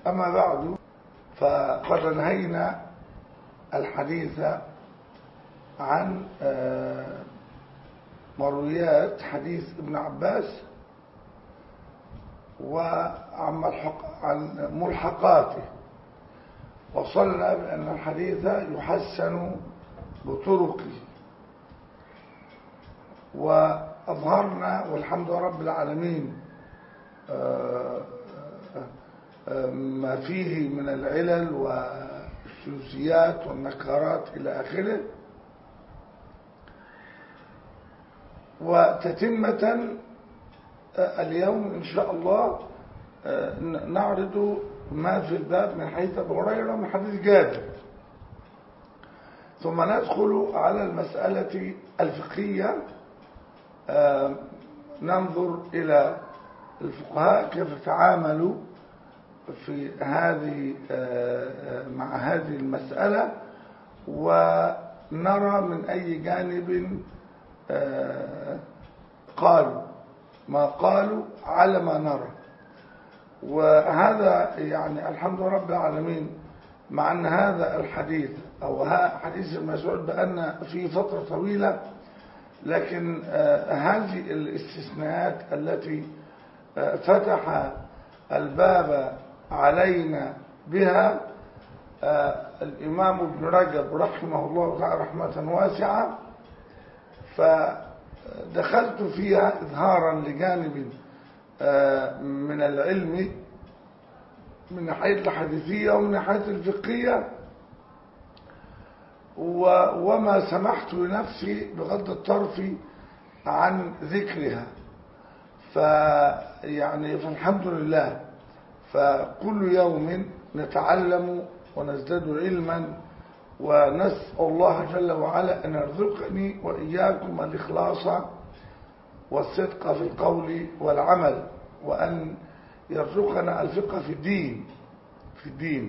أما بعد فقد انهينا الحديث عن مرويات حديث ابن عباس وعن عن ملحقاته وصلنا بأن الحديث يحسن بطرقه وأظهرنا والحمد رب العالمين ما فيه من العلل والسلوسيات والنكارات إلى آخره وتتمة اليوم إن شاء الله نعرض ما في الباب من حديث أبو هريرة من حديث جابر ثم ندخل على المسألة الفقهية ننظر إلى الفقهاء كيف تعاملوا في هذه مع هذه المسألة ونرى من أي جانب قالوا ما قالوا على ما نرى وهذا يعني الحمد لله رب العالمين مع أن هذا الحديث أو حديث المسعود بأن في فترة طويلة لكن هذه الاستثناءات التي فتح الباب علينا بها الإمام ابن رجب رحمه الله تعالى رحمة واسعة فدخلت فيها إظهارا لجانب من العلم من ناحية الحديثية ومن ناحية الفقهية وما سمحت لنفسي بغض الطرف عن ذكرها فيعني فالحمد لله فكل يوم نتعلم ونزداد علما ونسأل الله جل وعلا أن يرزقني وإياكم الإخلاص والصدق في القول والعمل وأن يرزقنا الفقه في الدين في الدين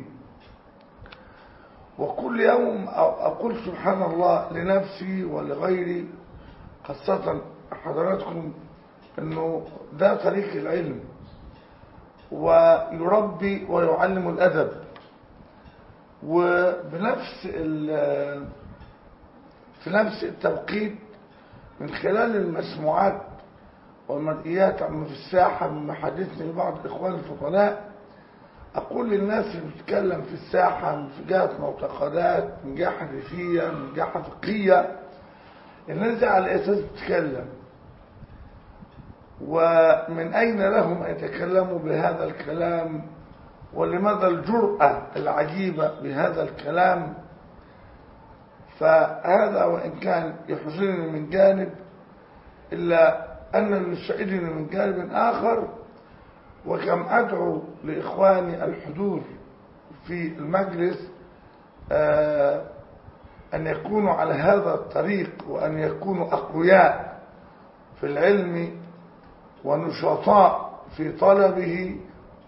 وكل يوم أقول سبحان الله لنفسي ولغيري خاصة حضراتكم أنه ده طريق العلم ويربي ويعلم الأدب وبنفس في نفس التوقيت من خلال المسموعات والمرئيات عم في الساحة مما حدثني بعض إخوان الفضلاء أقول للناس اللي بتتكلم في الساحة من جهة معتقدات من جهة حديثية من جهة فقهية الناس دي على أساس بتتكلم ومن أين لهم أن يتكلموا بهذا الكلام ولماذا الجرأة العجيبة بهذا الكلام فهذا وإن كان يحزنني من جانب إلا أن يسعدني من جانب آخر وكم أدعو لإخواني الحضور في المجلس أن يكونوا على هذا الطريق وأن يكونوا أقوياء في العلم ونشطاء في طلبه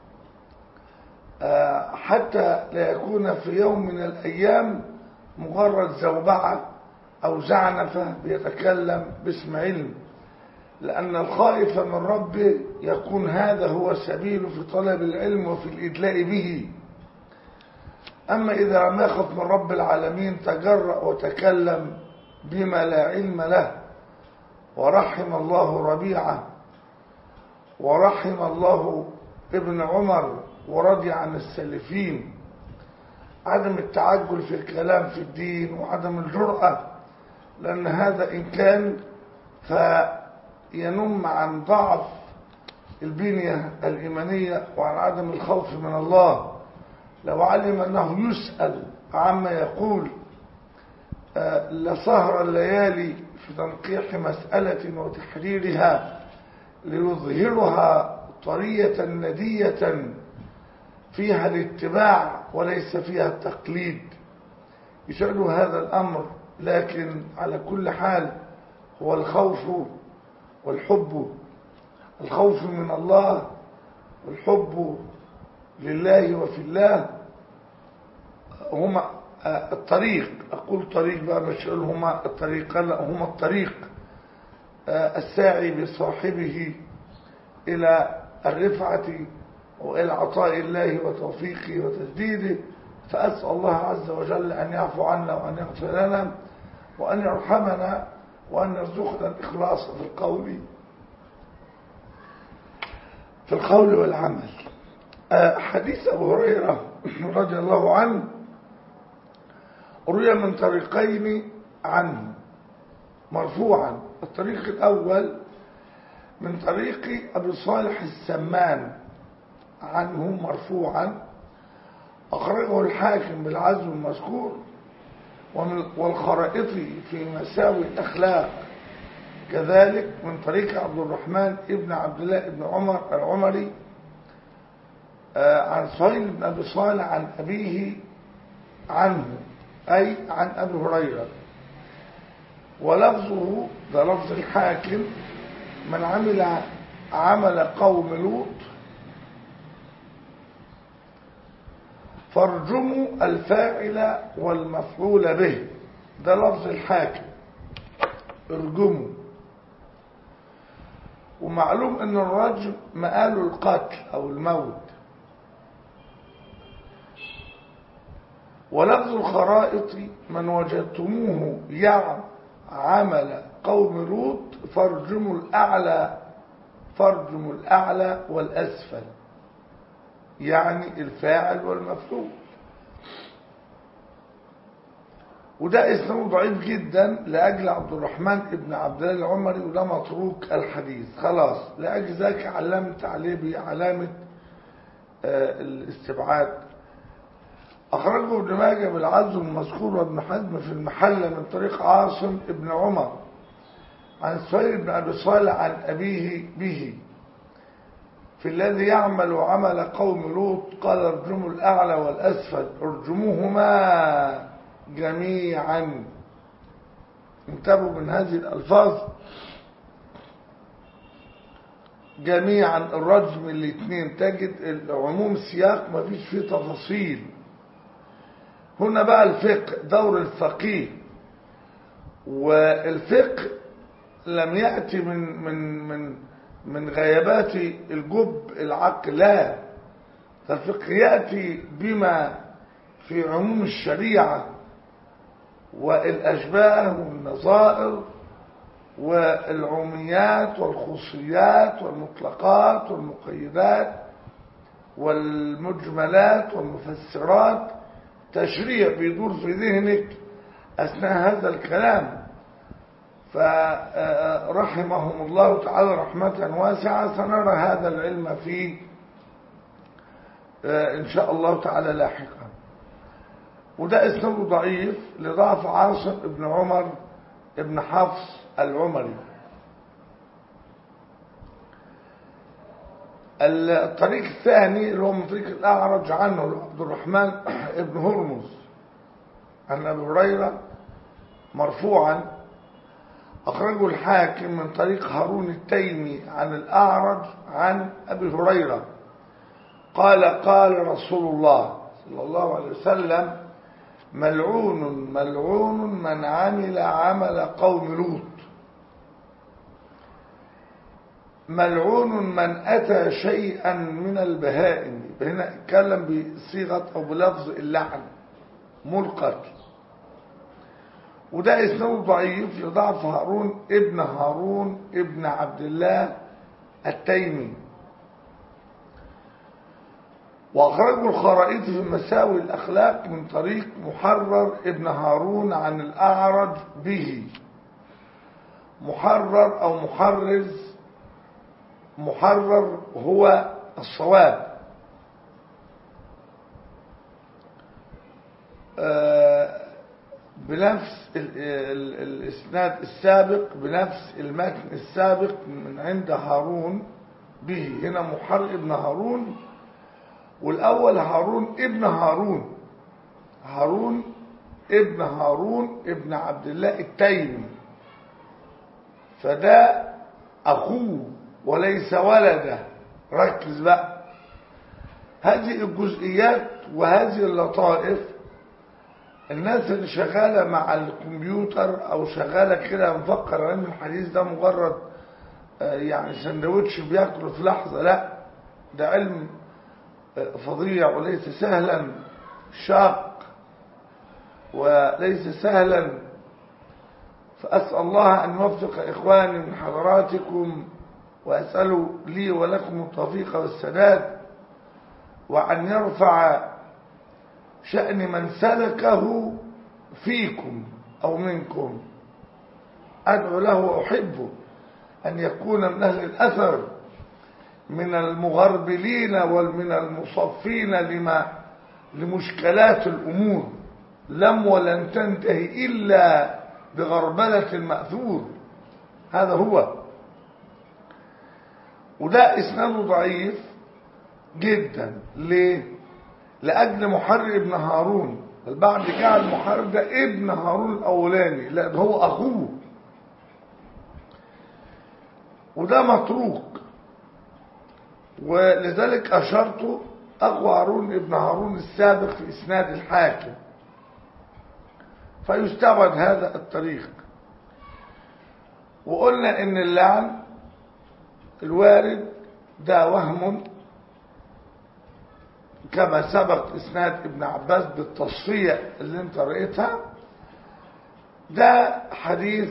حتى لا يكون في يوم من الأيام مجرد زوبعة أو زعنفة بيتكلم باسم علم لأن الخائف من ربه يكون هذا هو السبيل في طلب العلم وفي الإدلاء به أما إذا لم يخف من رب العالمين تجرأ وتكلم بما لا علم له ورحم الله ربيعه ورحم الله ابن عمر ورضي عن السلفين عدم التعجل في الكلام في الدين وعدم الجرأة لأن هذا إن كان فينم عن ضعف البنية الإيمانية وعن عدم الخوف من الله لو علم أنه يسأل عما يقول لسهر الليالي في تنقيح مسألة وتحريرها ليظهرها طرية ندية فيها الاتباع وليس فيها التقليد يسأل هذا الأمر لكن على كل حال هو الخوف والحب الخوف من الله والحب لله وفي الله هما الطريق أقول طريق بقى مش هما الطريق لا هما الطريق الساعي بصاحبه إلى الرفعة وإلى عطاء الله وتوفيقه وتسديده فأسأل الله عز وجل أن يعفو عنا وأن يغفر لنا وأن يرحمنا وأن يرزقنا الإخلاص في القول في القول والعمل حديث أبو هريرة رضي الله عنه روي من طريقين عنه مرفوعا الطريق الأول من طريق أبي صالح السمان عنه مرفوعا أخرجه الحاكم بالعزم المذكور والخرائطي في مساوي الأخلاق كذلك من طريق عبد الرحمن ابن عبد الله ابن عمر العمري عن صهيل بن أبي صالح عن أبيه عنه أي عن أبي هريرة ولفظه ده لفظ الحاكم من عمل عمل قوم لوط فارجموا الفاعل والمفعول به ده لفظ الحاكم ارجموا ومعلوم ان الرجم مآل القتل او الموت ولفظ الخرائط من وجدتموه يعم عمل قوم لوط فارجموا الأعلى فارجموا الأعلى والأسفل يعني الفاعل والمفعول وده اسمه ضعيف جدا لأجل عبد الرحمن ابن عبد الله العمري وده متروك الحديث خلاص لأجل ذلك علمت عليه بعلامة آه الاستبعاد أخرجه ابن ماجه بالعزم المذكور وابن حزم في المحلة من طريق عاصم ابن عمر عن سهيل بن أبي صالح عن أبيه به في الذي يعمل عمل قوم لوط قال ارجموا الأعلى والأسفل ارجموهما جميعا انتبهوا من هذه الألفاظ جميعا الرجم الاثنين تجد عموم السياق ما فيش فيه تفاصيل هنا بقى الفقه دور الفقيه والفقه لم يأتي من من من من غيابات الجب العقل لا فالفقه يأتي بما في عموم الشريعة والأشباه والنظائر والعميات والخصوصيات والمطلقات والمقيدات والمجملات والمفسرات تشريع بيدور في ذهنك أثناء هذا الكلام فرحمهم الله تعالى رحمة واسعة سنرى هذا العلم في إن شاء الله تعالى لاحقا وده اسناده ضعيف لضعف عاصم ابن عمر ابن حفص العمري الطريق الثاني اللي هو من طريق الأعرج عنه عبد الرحمن ابن هرمز عن أبي هريرة مرفوعا أخرجه الحاكم من طريق هارون التيمي عن الأعرج عن أبي هريرة قال قال رسول الله صلى الله عليه وسلم ملعون ملعون من عمل عمل قوم لوط ملعون من أتى شيئا من البهائم هنا اتكلم بصيغة أو بلفظ اللعن ملقت وده اسمه ضعيف لضعف هارون ابن هارون ابن عبد الله التيمي وأخرجه الخرائط في مساوي الأخلاق من طريق محرر ابن هارون عن الأعرج به محرر أو محرز محرر هو الصواب بنفس الاسناد السابق بنفس المتن السابق من عند هارون به هنا محر ابن هارون والاول هارون ابن هارون هارون ابن هارون ابن عبد الله التيمي فده اخوه وليس ولده ركز بقى هذه الجزئيات وهذه اللطائف الناس اللي شغالة مع الكمبيوتر او شغالة كده مفكر علم الحديث ده مجرد يعني سندوتش بياكله في لحظة لا ده علم فظيع وليس سهلا شاق وليس سهلا فأسأل الله أن يوفق إخواني من حضراتكم وأسأل لي ولكم التوفيق والسداد وأن يرفع شأن من سلكه فيكم أو منكم أدعو له وأحبه أن يكون من أهل الأثر من المغربلين ومن المصفين لما لمشكلات الأمور لم ولن تنتهي إلا بغربلة المأثور هذا هو وده إسناده ضعيف جدا ليه لأجل محرر ابن هارون البعض جعل محرر ده ابن هارون الأولاني لا ده هو أخوه وده متروك ولذلك أشرت أخو هارون ابن هارون السابق في إسناد الحاكم فيستبعد هذا الطريق وقلنا ان اللعن الوارد ده وهم كما سبق اسناد ابن عباس بالتصفية اللي انت رأيتها ده حديث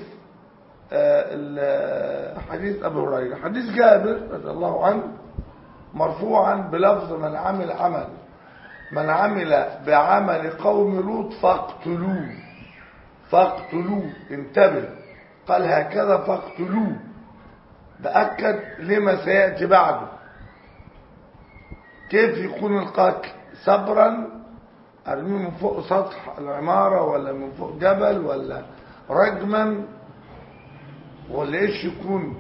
آه حديث ابو هريره حديث جابر رضي الله عنه مرفوعا بلفظ من عمل عمل من عمل بعمل قوم لوط فاقتلوه فاقتلوه انتبه قال هكذا فاقتلوه بأكد لما سيأتي بعده كيف يكون القتل صبرا ارميه من فوق سطح العمارة ولا من فوق جبل ولا رجما ولا ايش يكون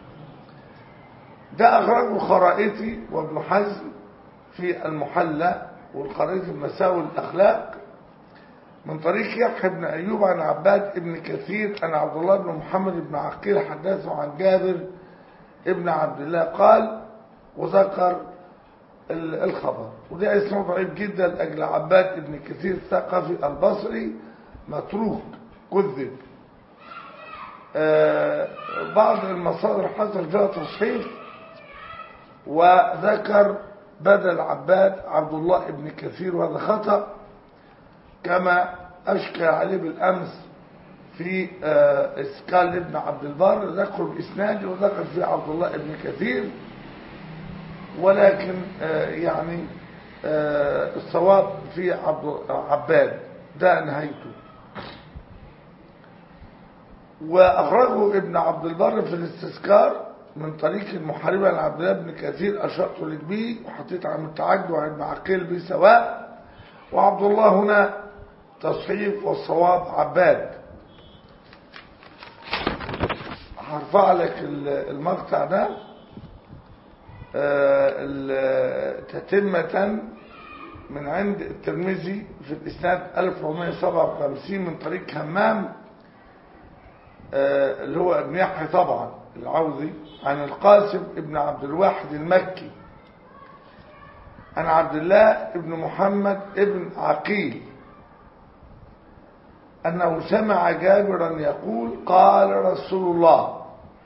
ده اخرجه الخرائطي وابن حزم في المحلى والخرائطي في مساوي الاخلاق من طريق يحيى بن أيوب عن عباد بن كثير عن عبد الله بن محمد بن عقيل حدثه عن جابر ابن عبد الله قال وذكر الخبر وده اسمه ضعيف جدا لأجل عباد بن كثير الثقفي البصري متروك كذب آه بعض المصادر حصل فيها تصحيف وذكر بدل عباد عبد الله بن كثير وهذا خطأ كما أشكى عليه بالأمس في إسكال ابن عبد البر ذكر بإسناده وذكر في عبد الله بن كثير ولكن يعني الصواب في عباد ده نهايته وأخرجه ابن عبد البر في الاستذكار من طريق المحاربة عن عبد الله بن كثير أشرت لك به وحطيت عن التعد وعن ابن عقيل به سواء وعبد الله هنا تصحيف والصواب عباد هرفع لك المقطع ده تتمة من عند الترمذي في الإسناد 1457 من طريق همام اللي هو ابن يحيى طبعا العوضي عن القاسم ابن عبد الواحد المكي عن عبد الله ابن محمد ابن عقيل أنه سمع جابرا يقول قال رسول الله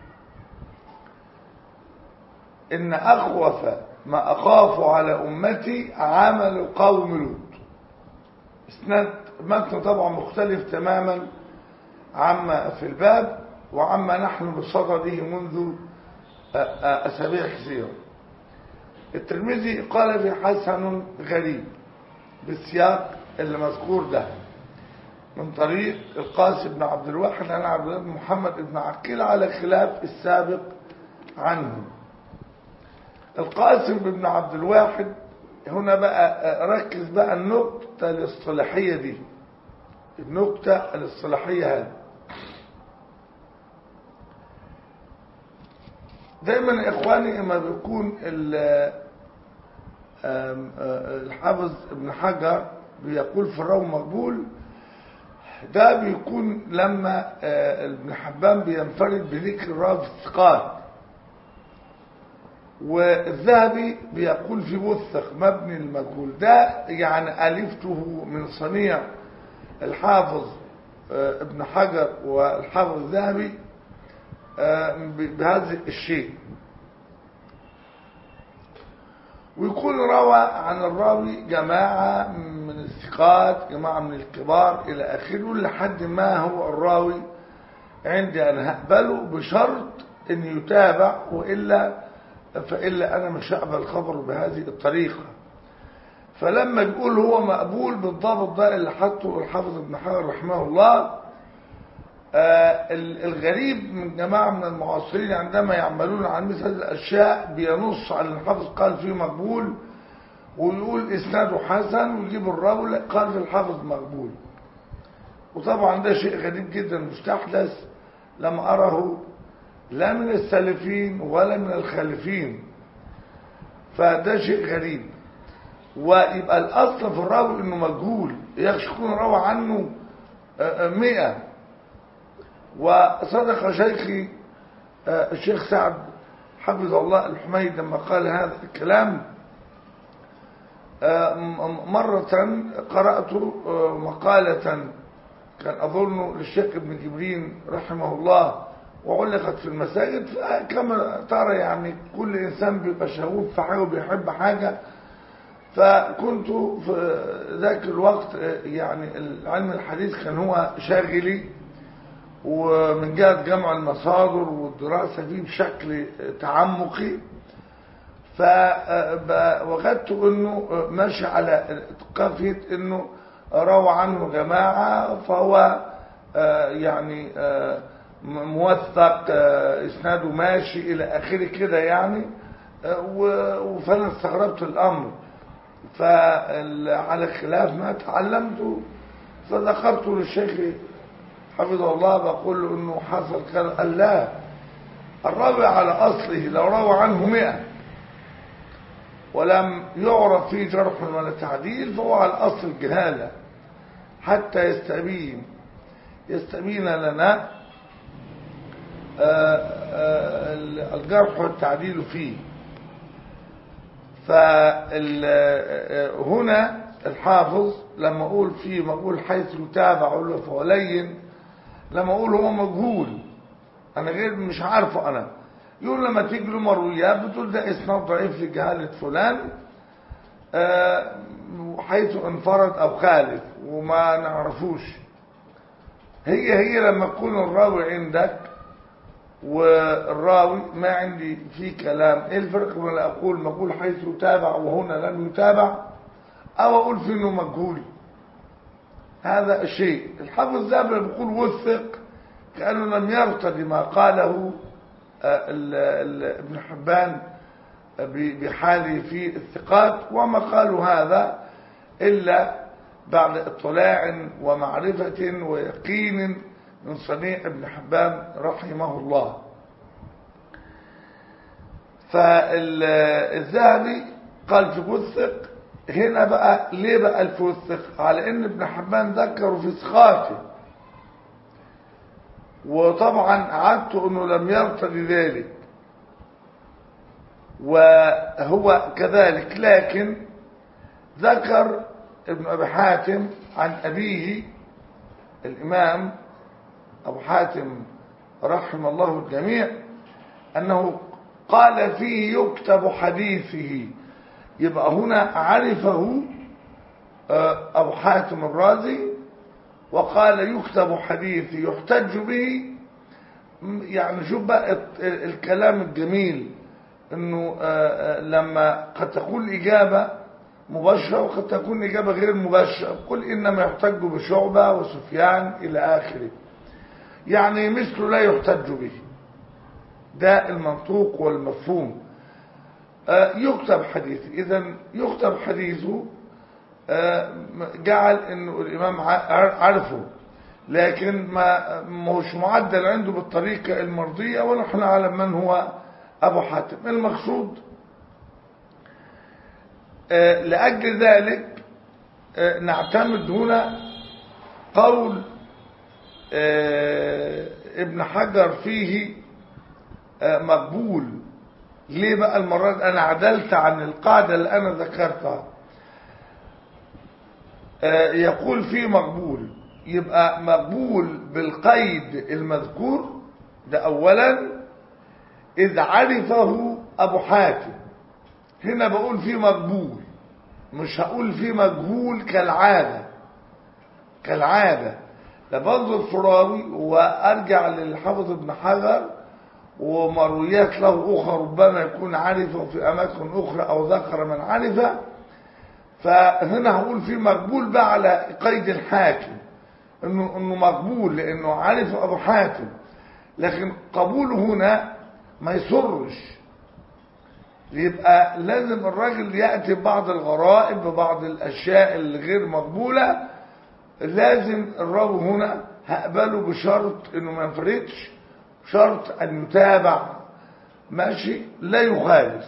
إن أخوف ما أخاف على أمتي عمل قوم لوط اسناد متن طبعا مختلف تماما عما في الباب وعما نحن بصدده منذ أسابيع كثيرة الترمذي قال في حسن غريب بالسياق اللي مذكور ده من طريق القاسم بن عبد الواحد عن عبد الله بن محمد بن عقيل على خلاف السابق عنه القاسم بن عبد الواحد هنا بقى ركز بقى النقطة الاصطلاحية دي النقطة الاصطلاحية هذه دايما اخواني اما بيكون الحافظ ابن حجر بيقول في الروم مقبول ده بيكون لما ابن حبان بينفرد بذكر الراوي الثقات والذهبي بيقول في وثق مبني المجهول ده يعني ألفته من صنيع الحافظ ابن حجر والحافظ الذهبي بهذا الشيء ويكون روى عن الراوي جماعة من الثقات جماعة من الكبار إلى آخره لحد ما هو الراوي عندي أن هقبله بشرط أن يتابع وإلا فإلا أنا مش هقبل الخبر بهذه الطريقة فلما يقول هو مقبول بالضابط ده اللي حطه الحافظ ابن حجر رحمه الله آه الغريب من جماعة من المعاصرين عندما يعملون عن مثل الأشياء بينص على الحافظ قال فيه مقبول ويقول إسناده حسن ويجيب الراوي قال في الحافظ مقبول وطبعا ده شيء غريب جدا مستحدث لم أره لا من السالفين ولا من الخالفين فده شيء غريب ويبقى الأصل في الراوي إنه مجهول يخشى يكون روى عنه مئة وصدق شيخي الشيخ سعد حفظ الله الحميد لما قال هذا الكلام مرة قرأت مقالة كان أظن للشيخ ابن جبرين رحمه الله وعلقت في المساجد كما ترى يعني كل إنسان بيبقى شغوف في حاجة وبيحب حاجة فكنت في ذاك الوقت يعني علم الحديث كان هو شاغلي ومن جهة جمع المصادر والدراسة فيه بشكل تعمقي فوجدت انه ماشي على قافية انه روى عنه جماعة فهو يعني موثق اسناده ماشي الى اخره كده يعني فانا استغربت الامر فعلى خلاف ما تعلمت فذكرت للشيخ حفظه الله بقول له انه حصل كذا قال لا الراوي على اصله لو روى عنه مئة ولم يعرف فيه جرح ولا تعديل فهو على اصل الجهالة حتى يستبين يستبين لنا الجرح والتعديل فيه فهنا الحافظ لما اقول فيه ما اقول حيث يتابع اقول فولين لما اقول هو مجهول انا غير مش عارفه انا يقول لما تيجي له مرويات بتقول ده اسناد ضعيف لجهاله فلان آه حيث انفرد او خالف وما نعرفوش هي هي لما تكون الراوي عندك والراوي ما عندي فيه كلام ايه الفرق بين اقول مقول حيث يتابع وهنا لم يتابع او اقول فيه انه مجهول هذا الشيء الحافظ ذهب بيقول وثق كانه لم يرتضي ما قاله ال ال ابن حبان بحاله في الثقات وما قالوا هذا الا بعد اطلاع ومعرفه ويقين من صنيع ابن حبان رحمه الله فالذهبي قال في وثق هنا بقى ليه بقى الفوثق على ان ابن حبان ذكره في ثقاته وطبعا عدت انه لم يرتضي ذلك وهو كذلك لكن ذكر ابن ابي حاتم عن ابيه الامام ابو حاتم رحم الله الجميع انه قال فيه يكتب حديثه يبقى هنا عرفه أبو حاتم الرازي وقال يكتب حديث يحتج به يعني شوف بقى الكلام الجميل انه لما قد تكون اجابه مباشره وقد تكون اجابه غير مباشره قل انما يحتج بشعبه وسفيان الى اخره يعني مثله لا يحتج به ده المنطوق والمفهوم يكتب حديثه اذا يكتب حديثه جعل انه الامام عرفه لكن ما مش معدل عنده بالطريقة المرضية ونحن نعلم من هو ابو حاتم المقصود لأجل ذلك نعتمد هنا قول ابن حجر فيه مقبول ليه بقى المرة دي انا عدلت عن القاعدة اللي انا ذكرتها يقول فيه مقبول يبقى مقبول بالقيد المذكور ده اولا اذ عرفه ابو حاتم هنا بقول فيه مقبول مش هقول فيه مجهول كالعادة كالعادة لبنظر فراوي وارجع للحافظ ابن حجر ومرويات له اخرى ربما يكون عرفه في اماكن اخرى او ذكر من عرفه فهنا هقول فيه مقبول بقى على قيد الحاكم انه انه مقبول لانه عارف ابو حاتم لكن قبوله هنا ما يسرش يبقى لازم الراجل ياتي ببعض الغرائب ببعض الاشياء الغير مقبوله لازم الراوي هنا هقبله بشرط انه ما ينفردش شرط ان يتابع ماشي لا يخالف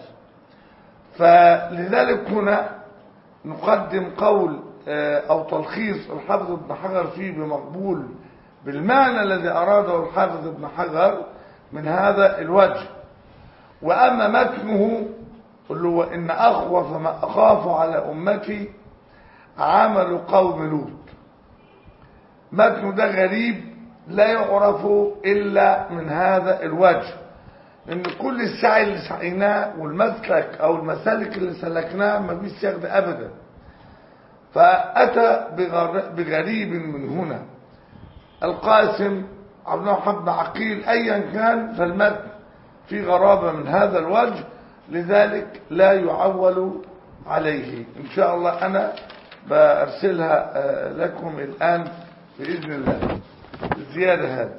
فلذلك هنا نقدم قول او تلخيص الحافظ ابن حجر فيه بمقبول بالمعنى الذي اراده الحافظ ابن حجر من هذا الوجه واما متنه اللي هو ان اخوف ما اخاف على امتي عمل قوم لوط متنه ده غريب لا يعرف الا من هذا الوجه ان كل السعي اللي سعيناه والمسلك او المسالك اللي سلكناها ما فيش ياخد ابدا فاتى بغريب من هنا القاسم عبد الله بن عقيل ايا كان فالمتن في غرابه من هذا الوجه لذلك لا يعول عليه ان شاء الله انا بارسلها لكم الان باذن الله الزياده هذه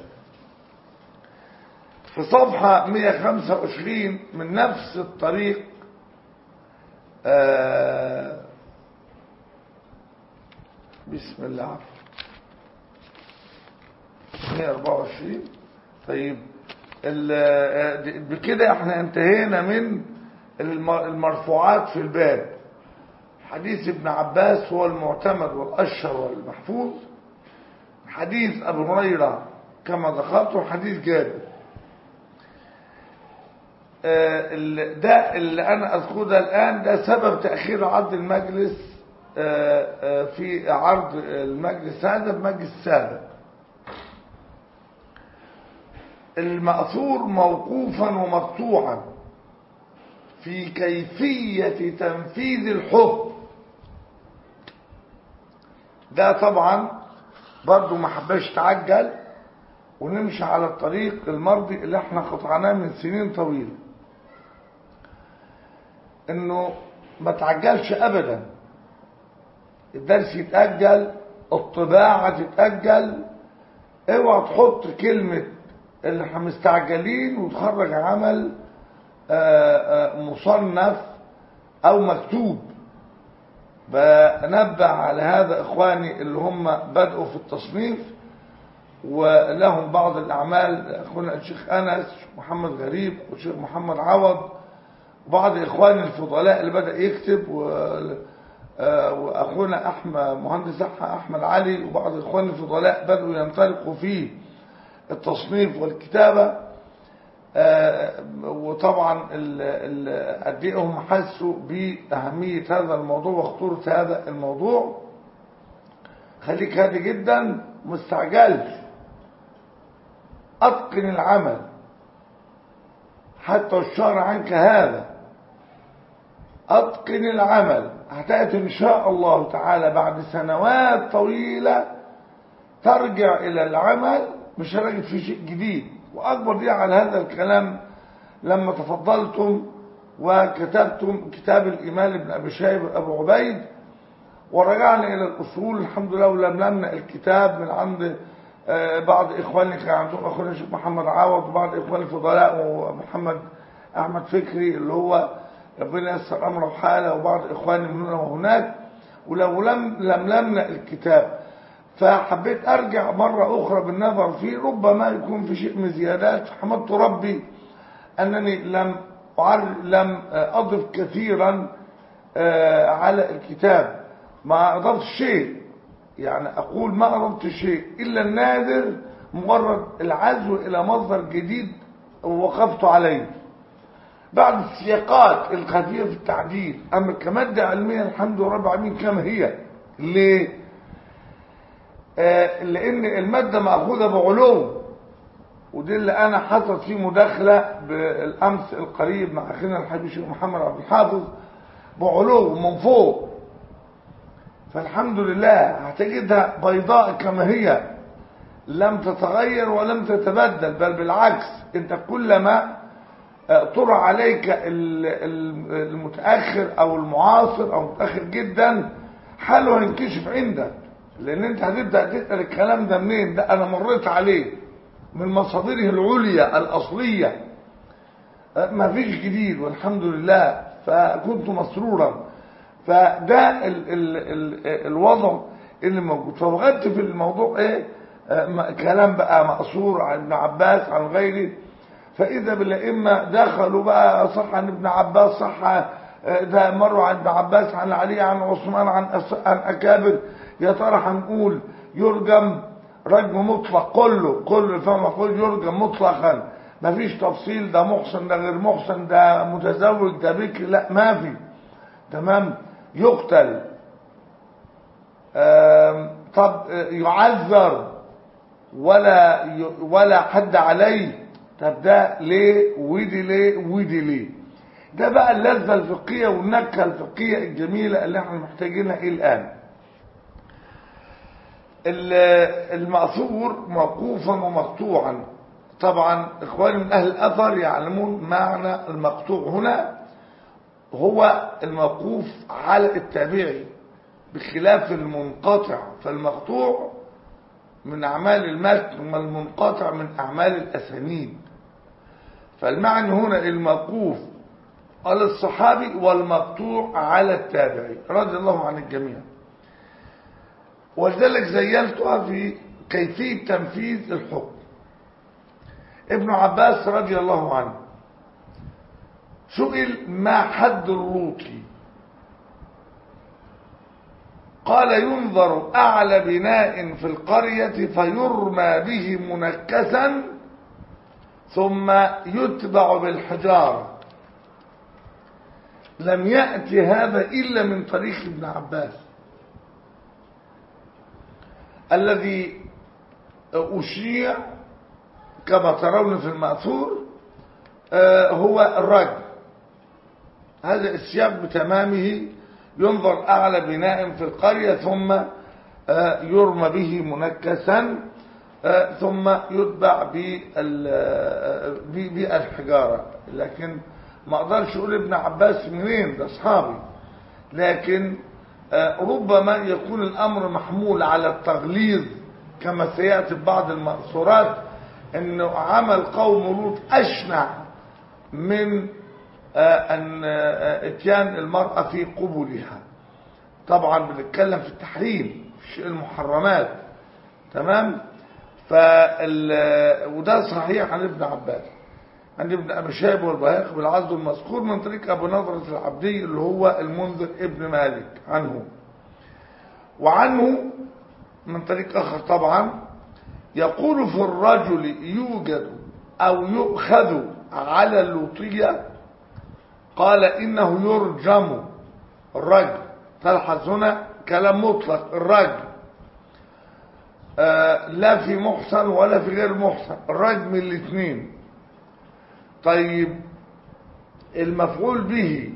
في صفحة 125 من نفس الطريق آه بسم الله عفوا 124 طيب بكده احنا انتهينا من المرفوعات في الباب حديث ابن عباس هو المعتمد والأشهر والمحفوظ حديث أبو هريرة كما ذكرته حديث جابر ده اللي انا اذكره ده الان ده سبب تاخير عرض المجلس في عرض المجلس هذا بمجلس سابق المأثور موقوفا ومقطوعا في كيفية تنفيذ الحكم ده طبعا برضو ما حباش تعجل ونمشي على الطريق المرضي اللي احنا قطعناه من سنين طويله انه ما تعجلش ابدا الدرس يتأجل الطباعة تتأجل اوعى تحط كلمة اللي احنا مستعجلين وتخرج عمل آآ آآ مصنف او مكتوب بنبه على هذا اخواني اللي هم بدأوا في التصنيف ولهم بعض الاعمال اخونا الشيخ انس محمد غريب والشيخ محمد عوض وبعض اخواني الفضلاء اللي بدأ يكتب و... واخونا احمد مهندس احمد علي وبعض اخواني الفضلاء بدأوا ينطلقوا في التصنيف والكتابة وطبعا قد ايه هم حسوا باهميه هذا الموضوع وخطوره هذا الموضوع خليك هادي جدا مستعجلش اتقن العمل حتى الشهر عنك هذا اتقن العمل هتأتي ان شاء الله تعالى بعد سنوات طويلة ترجع الى العمل مش هتجد فيه شيء جديد واكبر دي على هذا الكلام لما تفضلتم وكتبتم كتاب الامام ابن ابي شيب ابو عبيد ورجعنا الى الاصول الحمد لله ولملمنا الكتاب من عند بعض اخواني كان عندهم اخونا الشيخ محمد عوض وبعض اخواني الفضلاء ومحمد احمد فكري اللي هو ربنا يسر امره وحاله وبعض اخواني من هنا وهناك ولو لم لملمنا الكتاب فحبيت ارجع مرة اخرى بالنظر فيه ربما يكون في شيء من زيادات حمدت ربي انني لم لم اضف كثيرا على الكتاب ما اضفت شيء يعني اقول ما اضفت شيء الا النادر مجرد العزو الى مصدر جديد ووقفت عليه بعد السياقات الخفيفه في التعديل اما كماده علميه الحمد لله رب العالمين كما هي ليه لان المادة مأخوذة بعلو ودي اللي انا حصلت فيه مداخلة بالامس القريب مع اخينا الحبيب الشيخ محمد عبد الحافظ بعلو من فوق فالحمد لله هتجدها بيضاء كما هي لم تتغير ولم تتبدل بل بالعكس انت كلما طرى عليك المتأخر او المعاصر او متأخر جدا حاله هينكشف عندك لان انت هتبدأ تسأل الكلام ده منين ده انا مريت عليه من مصادره العليا الاصلية ما فيش جديد والحمد لله فكنت مسرورا فده ال ال ال الوضع اللي موجود فوجدت في الموضوع ايه كلام بقى مقصور عن ابن عباس عن غيره فإذا بالأئمة دخلوا بقى صح عن ابن عباس صح ده مروا عن ابن عباس عن علي عن عثمان عن عن أكابر يا ترى هنقول يرجم رجم مطلق كله كله فما مقول يرجم مطلقا مفيش تفصيل ده محسن ده غير محسن ده متزوج ده بكر لا ما في تمام يقتل طب يعذر ولا ولا حد عليه طب ده ليه ودي ليه ودي ليه ده بقى اللذة الفقهية والنكهة الفقهية الجميلة اللي احنا محتاجينها ايه الآن المأثور موقوفا ومقطوعا طبعا اخواني من اهل الاثر يعلمون معنى المقطوع هنا هو الموقوف على التابعي بخلاف المنقطع فالمقطوع من أعمال المتن والمنقطع من أعمال الأسانيد فالمعنى هنا الموقوف على الصحابي والمقطوع على التابعي رضي الله عن الجميع ولذلك زينتها في كيفية تنفيذ الحكم ابن عباس رضي الله عنه سئل ما حد اللوطي قال ينظر أعلى بناء في القرية فيرمى به منكسا ثم يتبع بالحجارة لم يأتي هذا إلا من طريق ابن عباس الذي أشيع كما ترون في المأثور هو الرجل هذا السياق بتمامه ينظر أعلى بناء في القرية ثم يرمى به منكسا ثم يتبع بالحجارة لكن ما اقدرش اقول ابن عباس منين ده اصحابي لكن ربما يكون الامر محمول على التغليظ كما سياتي في بعض المأثورات انه عمل قوم لوط اشنع من ان اتيان المرأة في قبولها طبعا بنتكلم في التحريم في المحرمات تمام فال وده صحيح عن ابن عباس عن ابن ابي شيبه والبهاق بالعزل المذكور من طريق ابو نضرة العبدي اللي هو المنذر ابن مالك عنه وعنه من طريق اخر طبعا يقول في الرجل يوجد او يؤخذ على اللوطيه قال انه يرجم الرجل تلحظ هنا كلام مطلق الرجل آه لا في محسن ولا في غير محسن الرجم الاثنين طيب المفعول به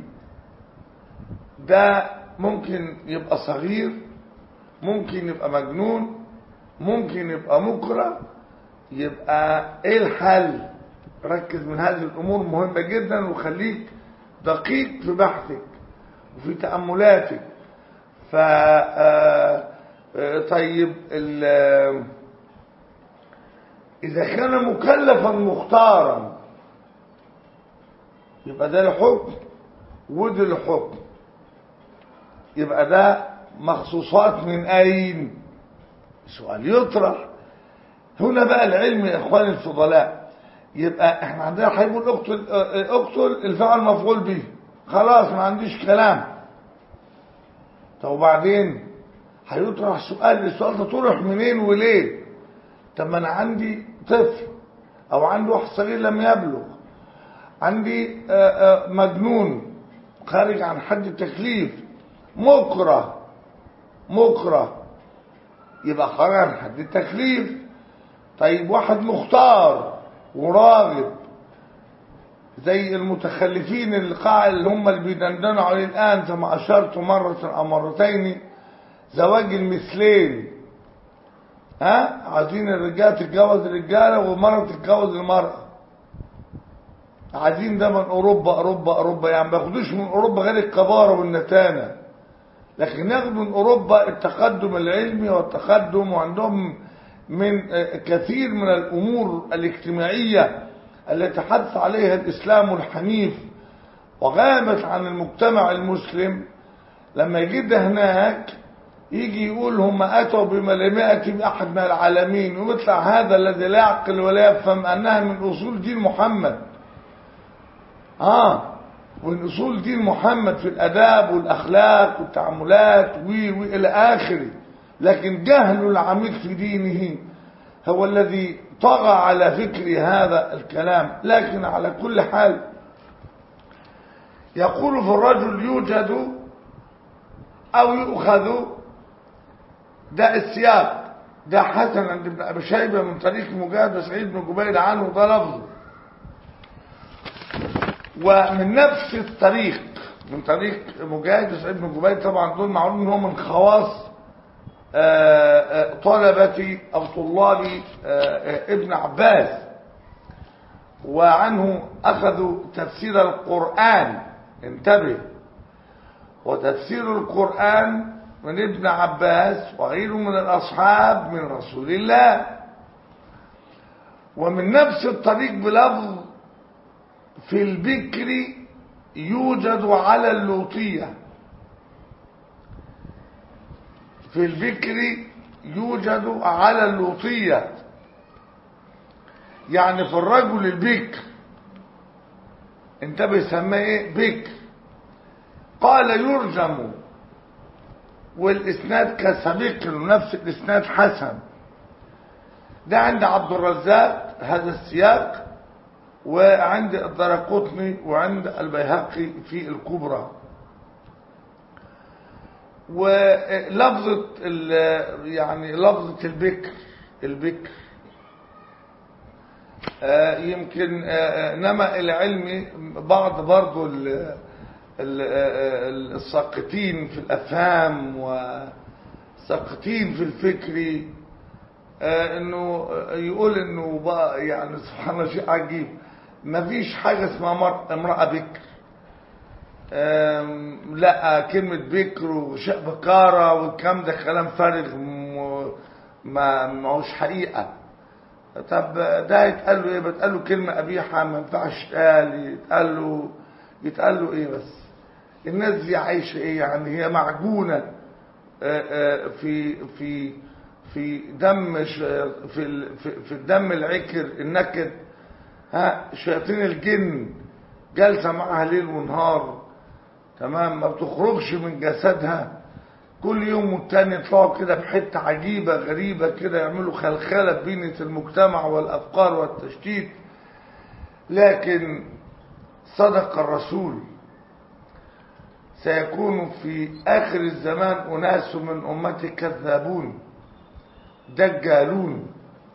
ده ممكن يبقى صغير ممكن يبقى مجنون ممكن يبقى مكره يبقى ايه الحل ركز من هذه الامور مهمة جدا وخليك دقيق في بحثك وفي تأملاتك ف طيب إذا كان مكلفا مختارا يبقى ده الحكم وده الحكم يبقى ده مخصوصات من أين سؤال يطرح هنا بقى العلم يا إخواني الفضلاء يبقى احنا عندنا هيقول اقتل اقتل الفعل مفعول به خلاص ما عنديش كلام طب وبعدين هيطرح سؤال السؤال ده طرح منين وليه طب ما انا عندي طفل او عندي واحد صغير لم يبلغ عندي مجنون خارج عن حد التكليف مكره مكره يبقى خارج عن حد التكليف طيب واحد مختار وراغب زي المتخلفين القاع اللي هم اللي بيدندنوا عليه الآن زي ما أشرت مرة أو مرتين زواج المثلين ها عايزين الرجاله تتجوز الرجاله والمراه تتجوز المراه عايزين ده من اوروبا اوروبا اوروبا يعني ما بياخدوش من اوروبا غير الكباره والنتانه لكن ياخدوا من اوروبا التقدم العلمي والتقدم وعندهم من كثير من الامور الاجتماعيه التي حث عليها الاسلام الحنيف وغابت عن المجتمع المسلم لما يجي ده هناك يجي يقول هم أتوا بما لم يأتي بأحد من العالمين ويطلع هذا الذي لا يعقل ولا يفهم أنها من أصول دين محمد آه ومن أصول دين محمد في الأداب والأخلاق والتعاملات و وإلى آخره لكن جهل العميق في دينه هو الذي طغى على فكر هذا الكلام لكن على كل حال يقول في الرجل يوجد أو يؤخذ ده السياق ده حسن عند ابن ابي شيبه من طريق مجاهد وسعيد بن جبير عنه ده لفظه ومن نفس الطريق من طريق مجاهد وسعيد بن جبير طبعا دول معلوم ان هو من خواص طلبة او طلاب ابن عباس وعنه اخذوا تفسير القرآن انتبه وتفسير القرآن من ابن عباس وغيره من الأصحاب من رسول الله ومن نفس الطريق بلفظ في البكر يوجد على اللوطية في البكر يوجد على اللوطية يعني في الرجل البكر انت بيسميه ايه بكر قال يرجم والاسناد كسبيق نفس الاسناد حسن ده عند عبد الرزاق هذا السياق وعند الدرقطني وعند البيهقي في الكبرى ولفظة يعني لفظة البكر البكر آه يمكن آه نما العلم بعض برضو الساقطين في الافهام والساقطين في الفكر انه يقول انه بقى يعني سبحان الله شيء عجيب ما فيش حاجه اسمها امراه بكر لا كلمه بكر وشاء بكاره والكلام ده كلام فارغ ما ماهوش حقيقه طب ده يتقال له ايه بتقال له كلمه قبيحه ما ينفعش تقال يتقال له يتقال له ايه بس الناس دي عايشه ايه يعني هي معجونه في في في دم في في الدم العكر النكد ها شياطين الجن جالسه معاها ليل ونهار تمام ما بتخرجش من جسدها كل يوم والتاني يطلعوا كده بحته عجيبه غريبه كده يعملوا خلخله بين المجتمع والافكار والتشتيت لكن صدق الرسول سيكون في آخر الزمان أناس من أمتي كذابون دجالون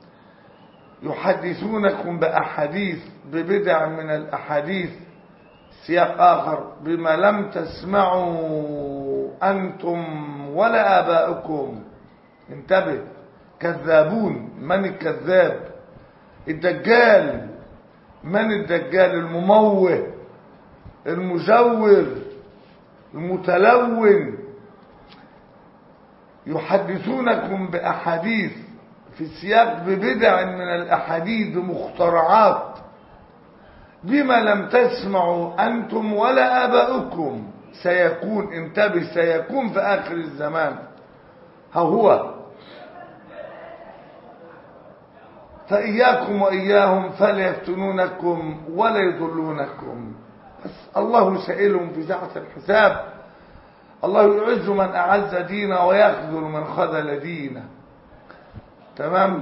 يحدثونكم بأحاديث ببدع من الأحاديث سياق آخر بما لم تسمعوا أنتم ولا آباؤكم انتبه كذابون من الكذاب الدجال من الدجال المموه المزور المتلون يحدثونكم بأحاديث في سياق ببدع من الأحاديث بمخترعات بما لم تسمعوا أنتم ولا آباؤكم سيكون انتبه سيكون في آخر الزمان ها هو فإياكم وإياهم فليفتنونكم ولا يضلونكم بس الله سائلهم في ساعة الحساب الله يعز من أعز دينه ويخذل من خذل دينه تمام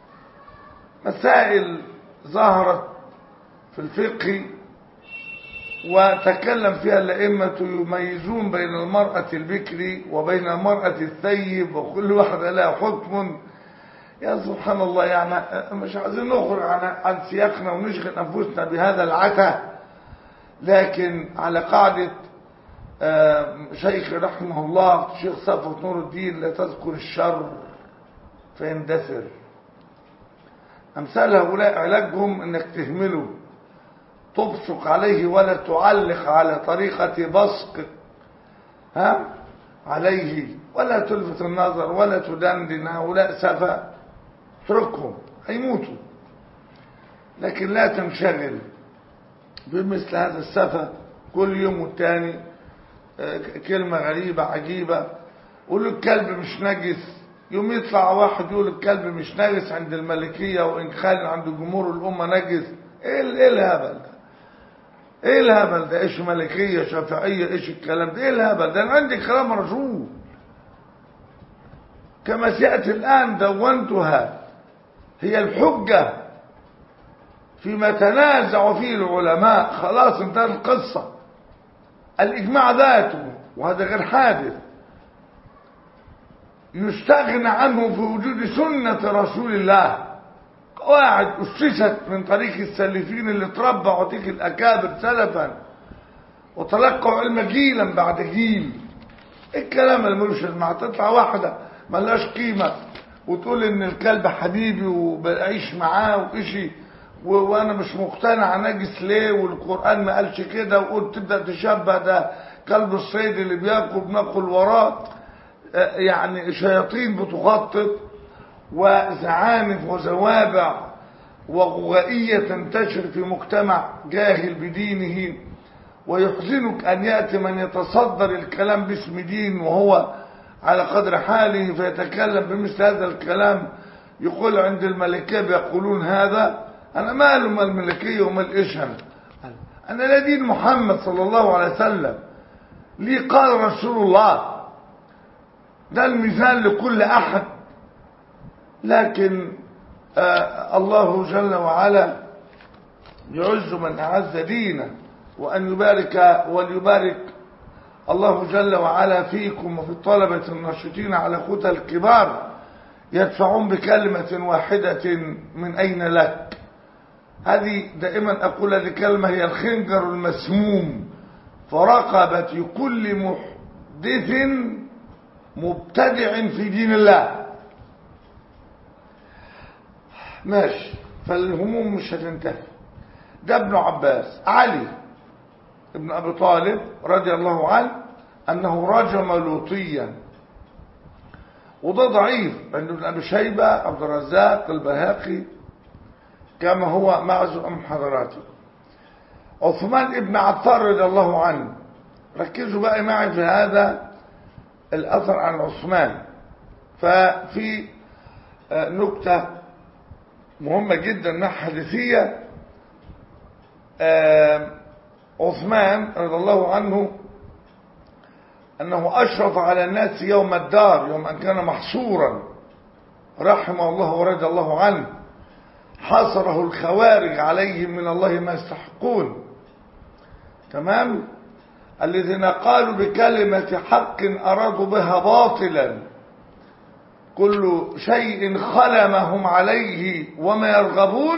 مسائل ظهرت في الفقه وتكلم فيها الأئمة يميزون بين المرأة البكر وبين المرأة الثيب وكل واحدة لها حكم يا سبحان الله يعني مش عايزين نخرج عن عن سياقنا ونشغل أنفسنا بهذا العتا لكن على قاعدة شيخ رحمه الله الشيخ صفوة نور الدين لا تذكر الشر فيندثر أمثال هؤلاء علاجهم أنك تهمله تبصق عليه ولا تعلق على طريقة بصق ها عليه ولا تلفت النظر ولا تدندن هؤلاء سفا اتركهم هيموتوا لكن لا تنشغل بمثل هذا السفا كل يوم والتاني كلمة غريبة عجيبة قول الكلب مش نجس يوم يطلع واحد يقول الكلب مش نجس عند الملكية وإن كان عند جمهور الأمة نجس ايه ايه الهبل ده ايه الهبل ده ايش ملكية شافعية ايش الكلام ده ايه الهبل ده انا عندي كلام رسول كما سيأتي الآن دونتها هي الحجة فيما تنازع فيه العلماء خلاص انتهت القصة الإجماع ذاته وهذا غير حادث يستغنى عنه في وجود سنة رسول الله قواعد أسست من طريق السلفين اللي تربعوا تلك الأكابر سلفا وتلقوا علم جيلا بعد جيل الكلام اللي ملوش المعنى تطلع واحدة ملهاش قيمة وتقول ان الكلب حبيبي وبعيش معاه وإشي وانا مش مقتنع نجس ليه والقرآن ما قالش كده وقلت تبدأ تشبه ده كلب الصيد اللي بياكل بناكل وراه يعني شياطين بتخطط وزعانف وزوابع وغوائية تنتشر في مجتمع جاهل بدينه ويحزنك أن يأتي من يتصدر الكلام باسم دين وهو على قدر حاله فيتكلم بمثل هذا الكلام يقول عند الملكية بيقولون هذا أنا ماله ما الملكية وما الإشهر أنا لا دين محمد صلى الله عليه وسلم لي قال رسول الله ده المثال لكل أحد لكن آه الله جل وعلا يعز من أعز دينه وأن يبارك وليبارك الله جل وعلا فيكم وفي الطلبة الناشطين على خطى الكبار يدفعون بكلمة واحدة من أين لك هذه دائما أقول هذه كلمة هي الخنجر المسموم فرقبة كل محدث مبتدع في دين الله ماشي فالهموم مش هتنتهي ده ابن عباس علي ابن ابي طالب رضي الله عنه انه رجم لوطيا وده ضعيف عند ابن ابي شيبه عبد الرزاق البهاقي كما هو معزو ام حضراته عثمان ابن عفان رضي الله عنه ركزوا بقى معي في هذا الاثر عن عثمان ففي نكته مهمه جدا من حديثيه عثمان رضي الله عنه أنه أشرف على الناس يوم الدار يوم أن كان محصورا رحمه الله ورضي الله عنه حصره الخوارج عليهم من الله ما يستحقون تمام الذين قالوا بكلمة حق أرادوا بها باطلا كل شيء خلمهم عليه وما يرغبون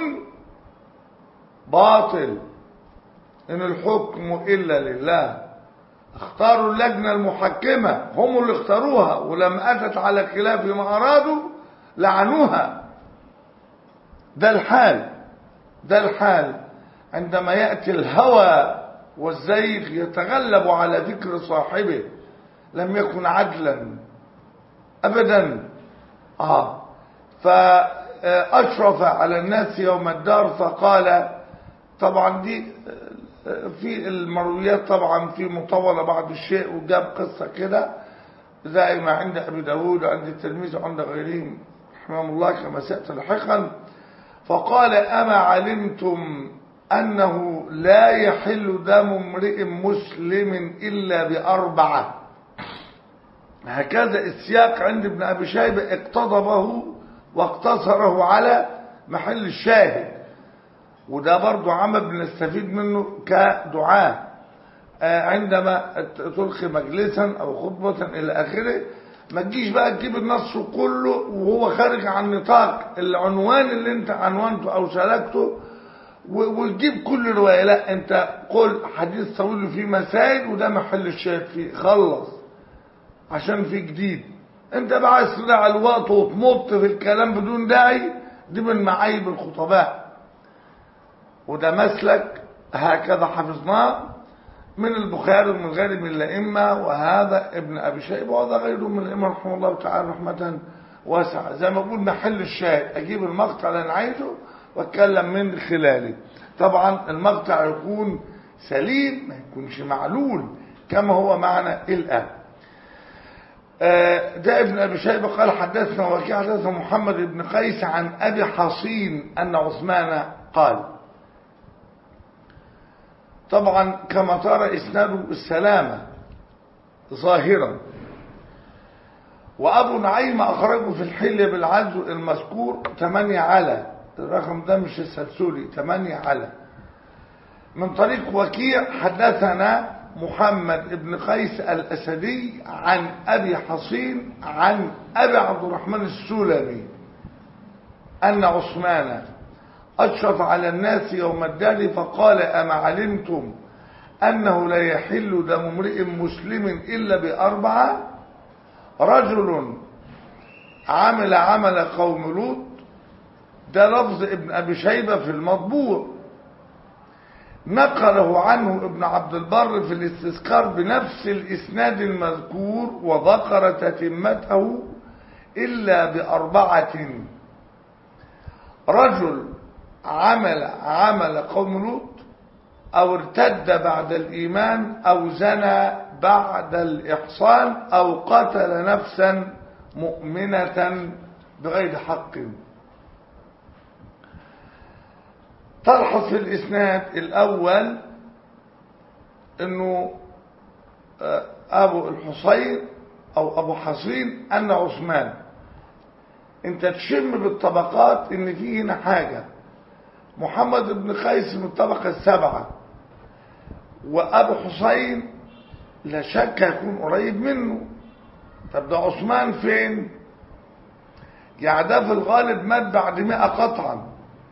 باطل إن الحكم إلا لله اختاروا اللجنة المحكمة هم اللي اختاروها ولما أتت على خلاف ما أرادوا لعنوها ده الحال ده الحال عندما يأتي الهوى والزيغ يتغلب على فكر صاحبه لم يكن عدلا أبدا آه فأشرف على الناس يوم الدار فقال طبعا دي في المرويات طبعا في مطولة بعض الشيء وجاب قصة كده زي ما عند أبي داود وعند التلميذ وعند غيرهم رحمه الله كما سيأتي لاحقا فقال أما علمتم أنه لا يحل دم امرئ مسلم إلا بأربعة هكذا السياق عند ابن أبي شيبة اقتضبه واقتصره على محل الشاهد وده برضو عمل بنستفيد منه كدعاء عندما تلقي مجلسا او خطبة الى اخره ما تجيش بقى تجيب النص كله وهو خارج عن نطاق العنوان اللي انت عنوانته او سلكته وتجيب كل رواية لا انت قل حديث طويل فيه مسائل وده محل الشاهد فيه خلص عشان في جديد انت بقى عايز تضيع الوقت وتمط في الكلام بدون داعي دي من معايب الخطباء وده مسلك هكذا حفظناه من البخاري ومن غيره من الائمه وهذا ابن ابي شيبه وهذا غيره من الائمه رحمه الله تعالى رحمه واسعه زي ما بقول محل الشاهد اجيب المقطع اللي انا عايزه واتكلم من خلاله طبعا المقطع يكون سليم ما يكونش معلول كما هو معنى الان ده ابن ابي شيبه قال حدثنا وكيع حدثنا محمد بن قيس عن ابي حصين ان عثمان قال طبعا كما ترى اسناده السلامه ظاهرا وابو نعيم اخرجه في الحليه بالعزو المذكور 8 على الرقم ده مش السلسولي 8 على من طريق وكيع حدثنا محمد بن قيس الأسدي عن أبي حصين عن أبي عبد الرحمن السلمي أن عثمان أشرف على الناس يوم الدار فقال أما علمتم أنه لا يحل دم امرئ مسلم إلا بأربعة رجل عمل عمل قوم لوط ده لفظ ابن أبي شيبة في المطبوع نقله عنه ابن عبد البر في الاستذكار بنفس الإسناد المذكور وذكر تتمته إلا بأربعة رجل عمل عمل قوم لوط أو ارتد بعد الإيمان أو زنى بعد الإحصان أو قتل نفسا مؤمنة بغير حق تلحظ في الإسناد الأول أنه أبو الحصين أو أبو حصين أن عثمان أنت تشم بالطبقات أن في هنا حاجة محمد بن قيس من الطبقة السبعة وأبو حسين لا شك يكون قريب منه طب ده عثمان فين يعني ده في الغالب مات بعد مئة قطعا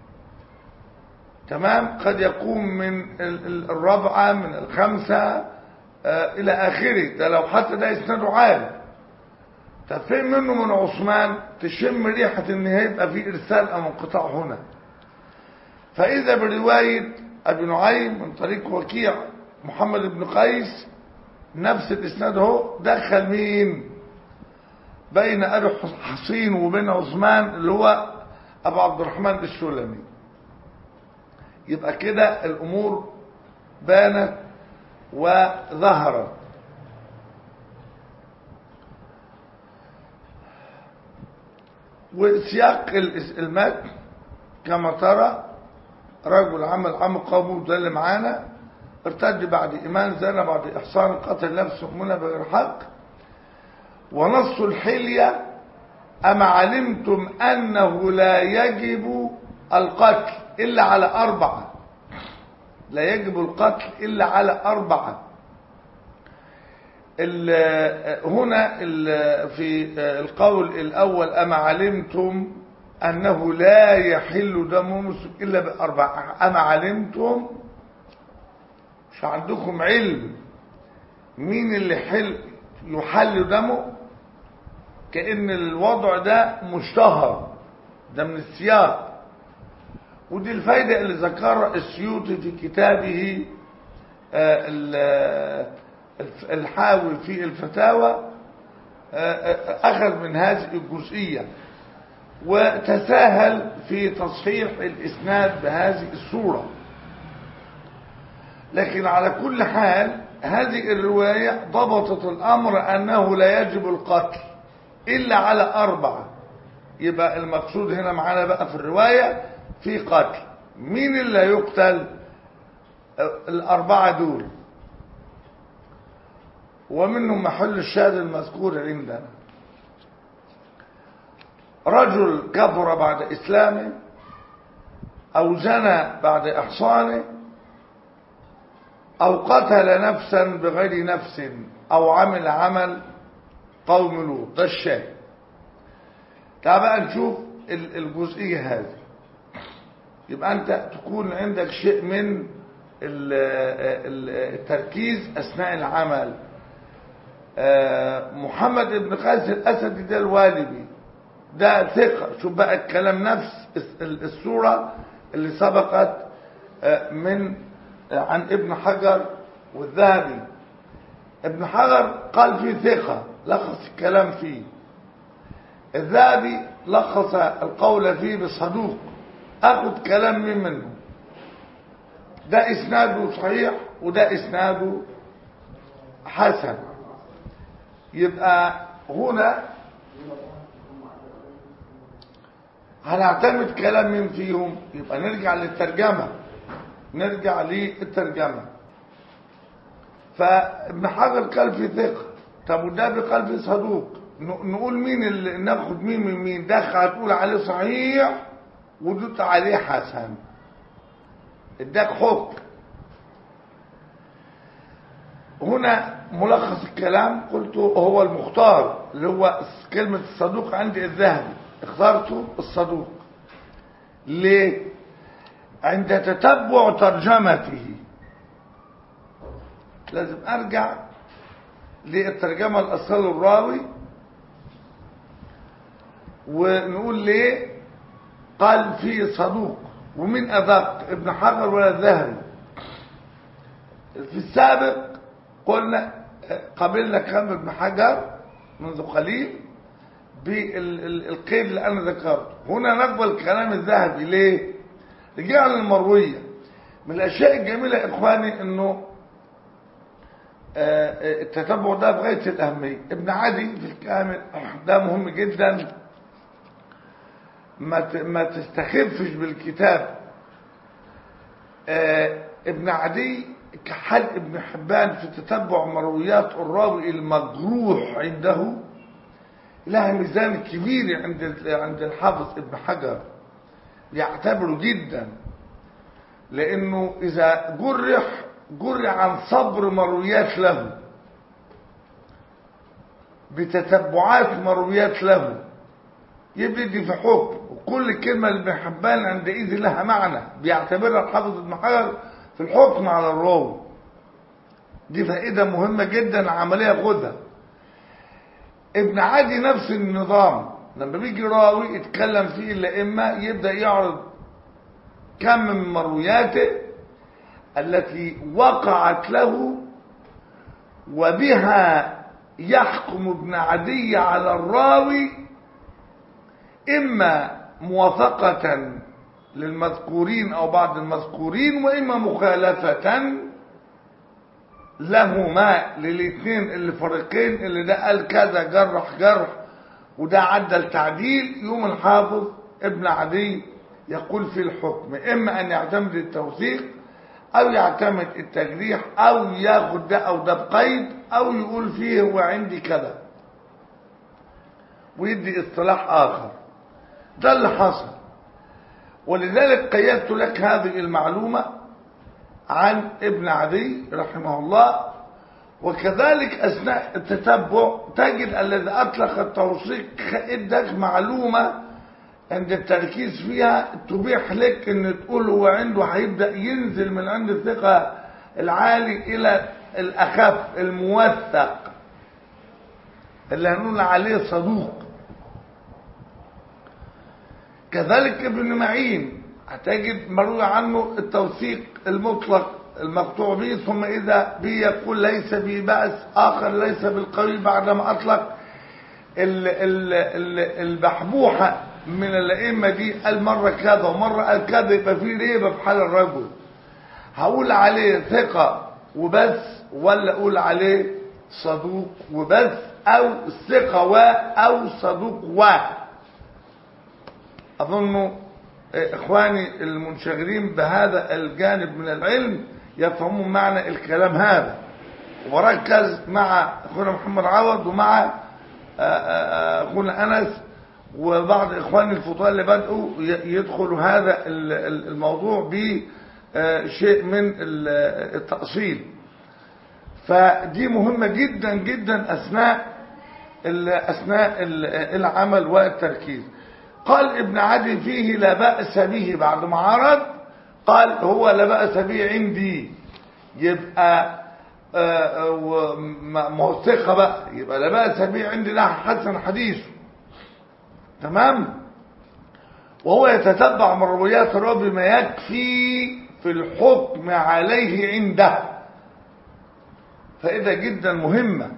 تمام قد يكون من الرابعة من الخمسة آه إلى آخره ده لو حتى ده إسناده عالي طب فين منه من عثمان تشم ريحة إن هيبقى في إرسال أو انقطاع هنا فإذا برواية أبي نعيم من طريق وكيع محمد بن قيس نفس الإسناد اهو دخل مين بين أبي حصين وبين عثمان اللي هو أبو عبد الرحمن السلمي يبقى كده الأمور بانت وظهرت وسياق المتن كما ترى رجل عمل عمل قومه ده اللي معانا ارتد بعد إيمان زنا بعد إحصان قتل نفسه مؤمنة بغير حق ونص الحلية أما علمتم أنه لا يجب القتل إلا على أربعة لا يجب القتل إلا على أربعة هنا في القول الأول أما علمتم أنه لا يحل دم مسلم إلا بأربعة أما علمتم مش عندكم علم مين اللي حل يحل دمه كأن الوضع ده مشتهر ده من السياق ودي الفايدة اللي ذكرها السيوطي في كتابه الحاوي في الفتاوى أخذ من هذه الجزئية وتساهل في تصحيح الإسناد بهذه الصورة لكن على كل حال هذه الرواية ضبطت الأمر أنه لا يجب القتل إلا على أربعة يبقى المقصود هنا معانا بقى في الرواية في قتل مين اللي يقتل الأربعة دول ومنهم محل الشاهد المذكور عندنا رجل كفر بعد إسلامه أو زنى بعد إحصانه أو قتل نفسا بغير نفس أو عمل عمل قوم لوط ده الشاهد تعال بقى نشوف الجزئية هذه يبقى انت تكون عندك شيء من ال- ال- التركيز اثناء العمل آه، محمد بن قيس الاسدي ده الوالبي ده ثقة شوف بقى الكلام نفس الس- الصورة اللي سبقت آه، من آه، عن ابن حجر والذهبي ابن حجر قال فيه ثقة لخص الكلام فيه الذهبي لخص القول فيه بصدوق اخد كلام من منه ده اسناده صحيح وده اسناده حسن يبقى هنا هنعتمد كلام مين فيهم يبقى نرجع للترجمة نرجع للترجمة فابن حجر قال في ثقة طب وده قال في صدوق ن- نقول مين اللي ناخد مين من مين ده هتقول عليه صحيح ودوت عليه حسن اداك حكم هنا ملخص الكلام قلت هو المختار اللي هو كلمة الصدوق عندي الذهبي اخترته الصدوق ليه عند تتبع ترجمته لازم ارجع للترجمة الأصل الراوي ونقول ليه قال فيه صدوق ومن أدق ابن حجر ولا الذهبي في السابق قلنا قبلنا كلام ابن حجر منذ قليل بالقيد اللي أنا ذكرته هنا نقبل كلام الذهبي ليه رجعنا للمروية من الأشياء الجميلة يا إخواني أنه آه، التتبع ده بغاية الأهمية ابن عدي في الكامل ده مهم جدا ما ت- ما تستخفش بالكتاب آه، ابن عدي كحل ابن حبان في تتبع مرويات الراوي المجروح عنده لها ميزان كبير عند ال- عند الحافظ ابن حجر يعتبره جدا لانه اذا جرح جرح عن صبر مرويات له بتتبعات مرويات له يبدي في حكم وكل كلمة لابن حبان عندئذ لها معنى بيعتبرها الحافظ ابن حجر في الحكم على الراوي دي فائدة مهمة جدا عملية خدها ابن عادي نفس النظام لما بيجي راوي يتكلم فيه الأئمة يبدأ يعرض كم من مروياته التي وقعت له وبها يحكم ابن عدي على الراوي إما موافقة للمذكورين أو بعض المذكورين وإما مخالفة لهما للاثنين اللي فريقين اللي ده قال كذا جرح جرح وده عدل تعديل يوم الحافظ ابن عدي يقول في الحكم إما أن يعتمد التوثيق أو يعتمد التجريح أو ياخد ده أو ده بقيد أو يقول فيه هو عندي كذا ويدي اصطلاح آخر ده اللي حصل ولذلك قيدت لك هذه المعلومة عن ابن عدي رحمه الله وكذلك أثناء التتبع تجد الذي أطلق التوثيق ادك معلومة عند التركيز فيها تبيح لك ان تقول هو عنده هيبدأ ينزل من عند الثقة العالي الى الاخف الموثق اللي هنقول عليه صدوق كذلك ابن معين هتجد مروي عنه التوثيق المطلق المقطوع به ثم إذا به يقول ليس به بأس آخر ليس بالقوي بعدما أطلق ال- ال- ال- البحبوحة من الأئمة دي قال مرة كذا ومرة قال كذا يبقى في ريبة في حال الرجل هقول عليه ثقة وبس ولا أقول عليه صدوق وبس أو ثقة و أو صدوق و أظن إخواني المنشغلين بهذا الجانب من العلم يفهمون معنى الكلام هذا وركز مع أخونا محمد عوض ومع أخونا أنس وبعض إخواني الفضلاء اللي بدأوا يدخلوا هذا الموضوع بشيء من التأصيل فدي مهمة جدا جدا أثناء أثناء العمل والتركيز قال ابن عدي فيه لا بأس به بعد ما عرض قال هو لا بأس به عندي يبقى آه، آه، وما- ما هو ثقة بقى يبقى لا بأس به عندي لا حسن حديثه تمام وهو يتتبع من روايات الرب ما يكفي في الحكم عليه عنده فائدة جدا مهمة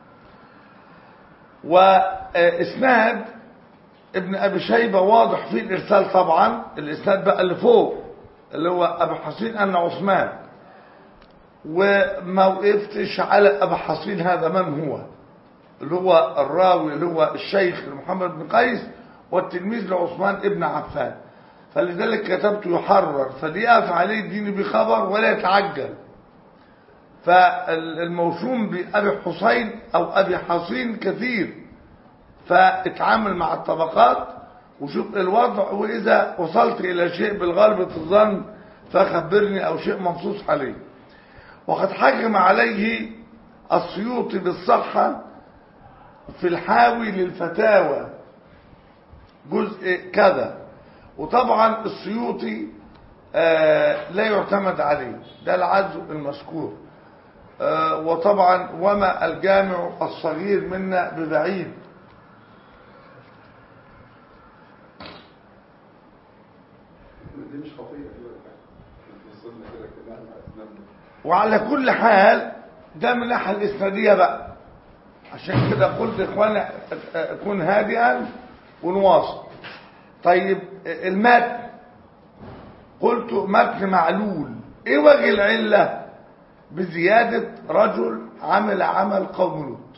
وإسناد ابن أبي شيبة واضح فيه الإرسال طبعا الإسناد بقى اللي فوق اللي هو أبو حسين أن عثمان وما وقفتش على أبو حسين هذا من هو اللي هو الراوي اللي هو الشيخ محمد بن قيس والتلميذ لعثمان ابن عفان فلذلك كتبت يحرر فليقف عليه الدين بخبر ولا يتعجل فالموسوم بأبي حسين أو أبي حصين كثير فاتعامل مع الطبقات وشوف الوضع وإذا وصلت إلى شيء بالغالب الظن فخبرني أو شيء منصوص عليه وقد حكم عليه السيوطي بالصحة في الحاوي للفتاوى جزء كذا وطبعا السيوطي آه لا يعتمد عليه ده العزو المذكور آه وطبعا وما الجامع الصغير منا ببعيد دي مش خطيئة كده وصلنا كده كده مع أسناننا وعلى كل حال ده من الناحيه الاسناديه بقى عشان كده قلت اخوانا كن هادئا ونواصل طيب المتن قلت متن معلول ايه وجه العله بزياده رجل عمل عمل قوم لوط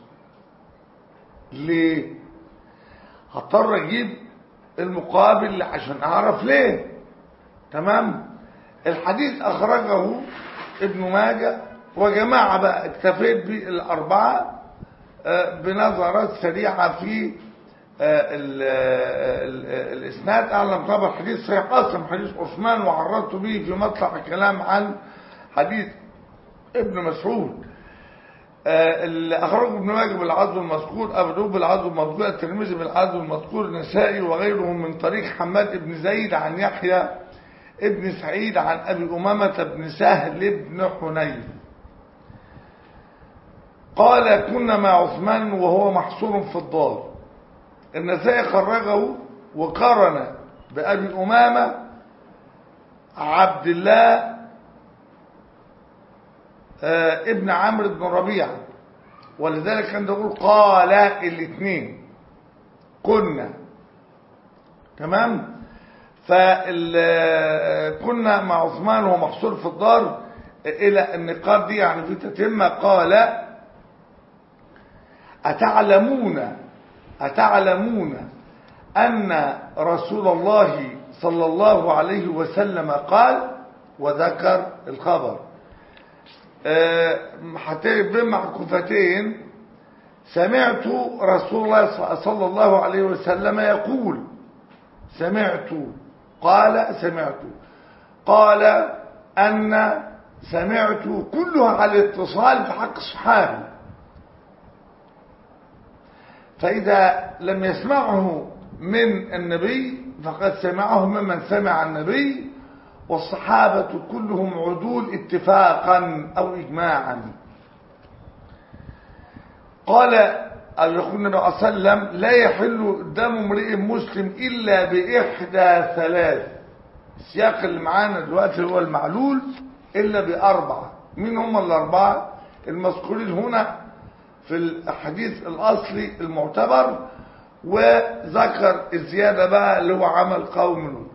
ليه هضطر اجيب المقابل عشان اعرف ليه تمام الحديث اخرجه ابن ماجه وجماعة بقى اكتفيت بالأربعة آه، بنظرات سريعة في آه، ال- ال- الإسناد أعلم طبعا حديث صحيح أصلا حديث عثمان وعرضت به في مطلع الكلام عن حديث ابن مسعود آه، اللي أخرجه ابن ماجه بالعزو المذكور أبو داود بالعزو المذكور الترمذي بالعزو المذكور النسائي وغيرهم من طريق حماد بن زيد عن يحيى ابن سعيد عن أبي أمامة بن سهل بن حنين قال كنا مع عثمان وهو محصور في الدار النسائي خرجه وقارن بأبي أمامة عبد الله آه، ابن عمرو بن ربيعة ولذلك كان يقول قال الاثنين كنا تمام فكنا مع عثمان وهو محصور في الدار الى النقاط دي يعني في تتمه قال اتعلمون اتعلمون ان رسول الله صلى الله عليه وسلم قال وذكر الخبر هتجد بين معكوفتين سمعت رسول الله صلى الله عليه وسلم يقول سمعت قال سمعت قال أن سمعت كلها على الاتصال في حق الصحابي فإذا لم يسمعه من النبي فقد سمعه ممن سمع النبي والصحابة كلهم عدول اتفاقا أو إجماعا قال الرسول النبي صلى الله عليه وسلم لا يحل دم امرئ مسلم إلا بإحدى ثلاث السياق اللي معانا دلوقتي هو المعلول إلا بأربعة مين هم الأربعة المذكورين هنا في الحديث الأصلي المعتبر وذكر الزيادة بقى اللي هو عمل قوم لوط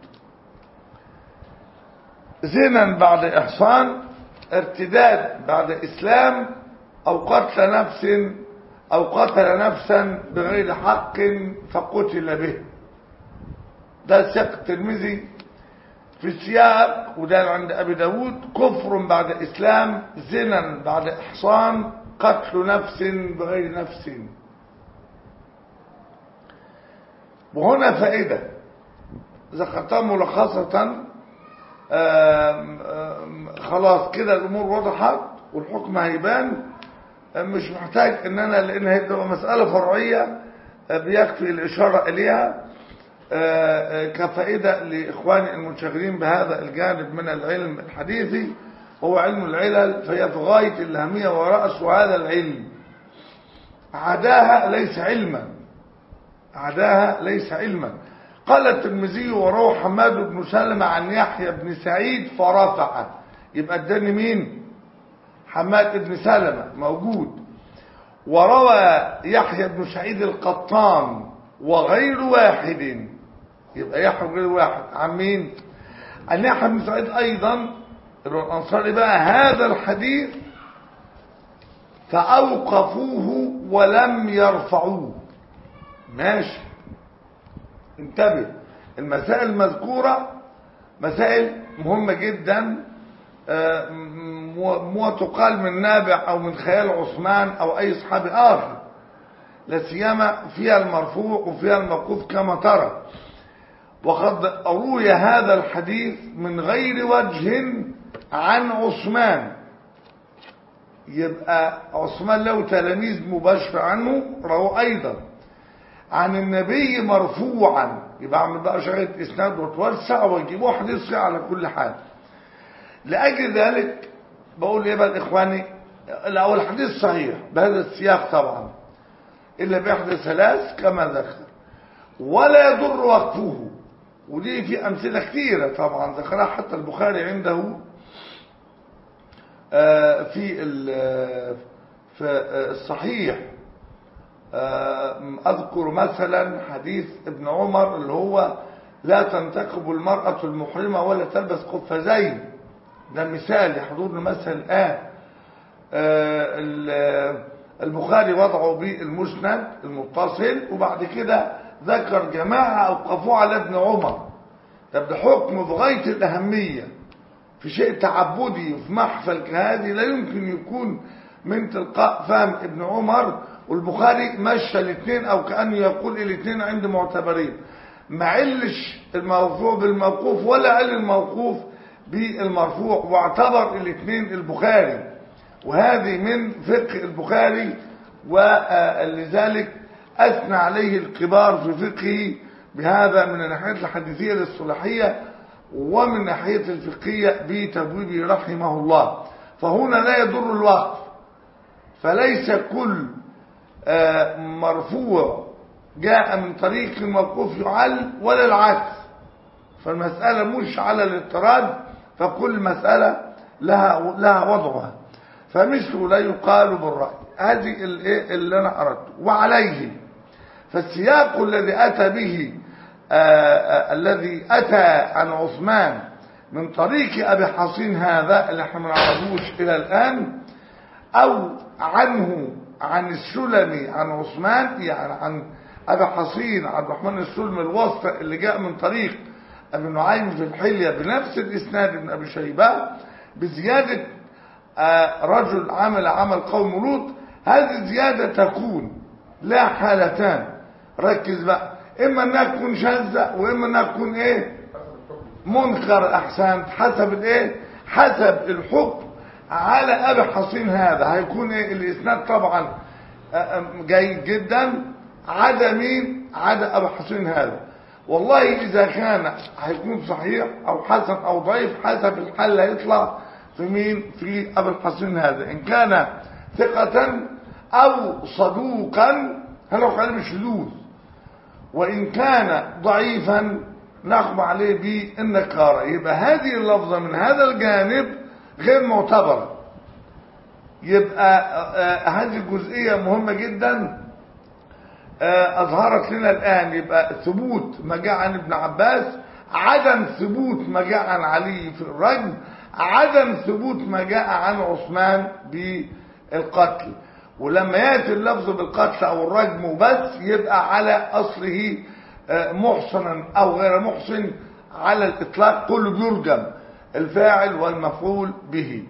زنا بعد إحصان ارتداد بعد إسلام أو قتل نفس أو قتل نفسا بغير حق فقتل به ده سياق الترمذي في السياق وده عند أبي داود كفر بعد إسلام زنا بعد إحصان قتل نفس بغير نفس وهنا فائدة ذكرتها ملخصة آم آم خلاص كده الأمور وضحت والحكم هيبان مش محتاج ان انا لان هي تبقى مسألة فرعية بيكفي الاشارة اليها آه، آه، كفائدة لإخواني المنشغلين بهذا الجانب من العلم الحديثي هو علم العلل فهي في غاية الأهمية ورأس هذا العلم عداها ليس علما عداها ليس علما قال الترمذي وروى حماد بن سلمة عن يحيى بن سعيد فرفعه يبقى اداني مين حماد بن سلمة موجود وروى يحيى بن سعيد القطان وغير واحد يبقى يحيى غير واحد عن مين عن يحيى بن سعيد ايضا اللي هو الانصاري بقى هذا الحديث فاوقفوه ولم يرفعوه ماشي انتبه المسائل المذكورة مسائل مهمة جدا آه، م- مو تقال من نابع او من خيال عثمان او اي صحابي اخر لا سيما فيها المرفوع وفيها الموقوف كما ترى وقد روي هذا الحديث من غير وجه عن عثمان يبقى عثمان له تلاميذ مباشر عنه رواه ايضا عن النبي مرفوعا يبقى اعمل بقى شغله اسناد وتوسع واجيبوه حديث على كل حال لاجل ذلك بقول ايه بقى لاخواني الاول الحديث صحيح بهذا السياق طبعا الا باحدى ثلاث كما ذكر ولا يضر وقفه ودي في امثله كثيره طبعا ذكرها حتى البخاري عنده آه، في ال- في آه، الصحيح آه، اذكر مثلا حديث ابن عمر اللي هو لا تنتقب المرأة المحرمة ولا تلبس قفازين ده مثال يحضرنا مثل الآن آه، ال- البخاري وضعه بالمسند المتصل وبعد كده ذكر جماعة أوقفوه على ابن عمر طب ده حكم بغاية الأهمية في شيء تعبدي في محفل كهذه لا يمكن يكون من تلقاء فهم ابن عمر والبخاري مشى الاثنين او كانه يقول الاثنين عند معتبرين ما علش المرفوع بالموقوف ولا قال الموقوف بالمرفوع واعتبر الاثنين البخاري وهذه من فقه البخاري ولذلك اثنى عليه الكبار في فقهه بهذا من الناحيه الحديثيه للصلاحيه ومن الناحيه الفقهيه بتبويبه رحمه الله فهنا لا يضر الوقف فليس كل آه، مرفوع جاء من طريق الموقوف يعل ولا العكس فالمسألة مش على الاضطراد فكل مسألة لها لها وضعها فمثله لا يقال بالرأي هذه الايه اللي انا اردته وعليه فالسياق الذي اتى به آه، آه، الذي اتى عن عثمان من طريق ابي حصين هذا اللي احنا ما نعرفوش الى الان او عنه عن السلمي عن عثمان يعني عن ابي حصين عبد الرحمن السلمي الواسطة اللي جاء من طريق ابي نعيم في الحلية بنفس الاسناد ابن ابي شيبة بزيادة آه، رجل عمل عمل قوم لوط هذه الزيادة تكون لا حالتان ركز بقى اما انها تكون شاذة واما انها تكون ايه منكر احسن حسب الايه حسب الحكم على ابي حصين هذا هيكون ايه الاسناد طبعا آه، آه، جيد جدا عدا مين عدا ابي حصين هذا والله اذا كان هيكون صحيح او حسن او ضعيف حسب الحل هيطلع في مين في ابي الحصين هذا ان كان ثقة او صدوقا هنروح عليه بالشذوذ وإن كان ضعيفا نحكم عليه بالنكارة يبقى هذه اللفظة من هذا الجانب غير معتبرة يبقى آه، هذه الجزئية مهمة جدا آه، أظهرت لنا الآن يبقى ثبوت ما جاء عن ابن عباس عدم ثبوت ما جاء عن علي في الرجم عدم ثبوت ما جاء عن عثمان بالقتل ولما ياتي اللفظ بالقتل او الرجم وبس يبقى على اصله آه، محصنا او غير محصن على الاطلاق كله بيرجم الفاعل والمفعول به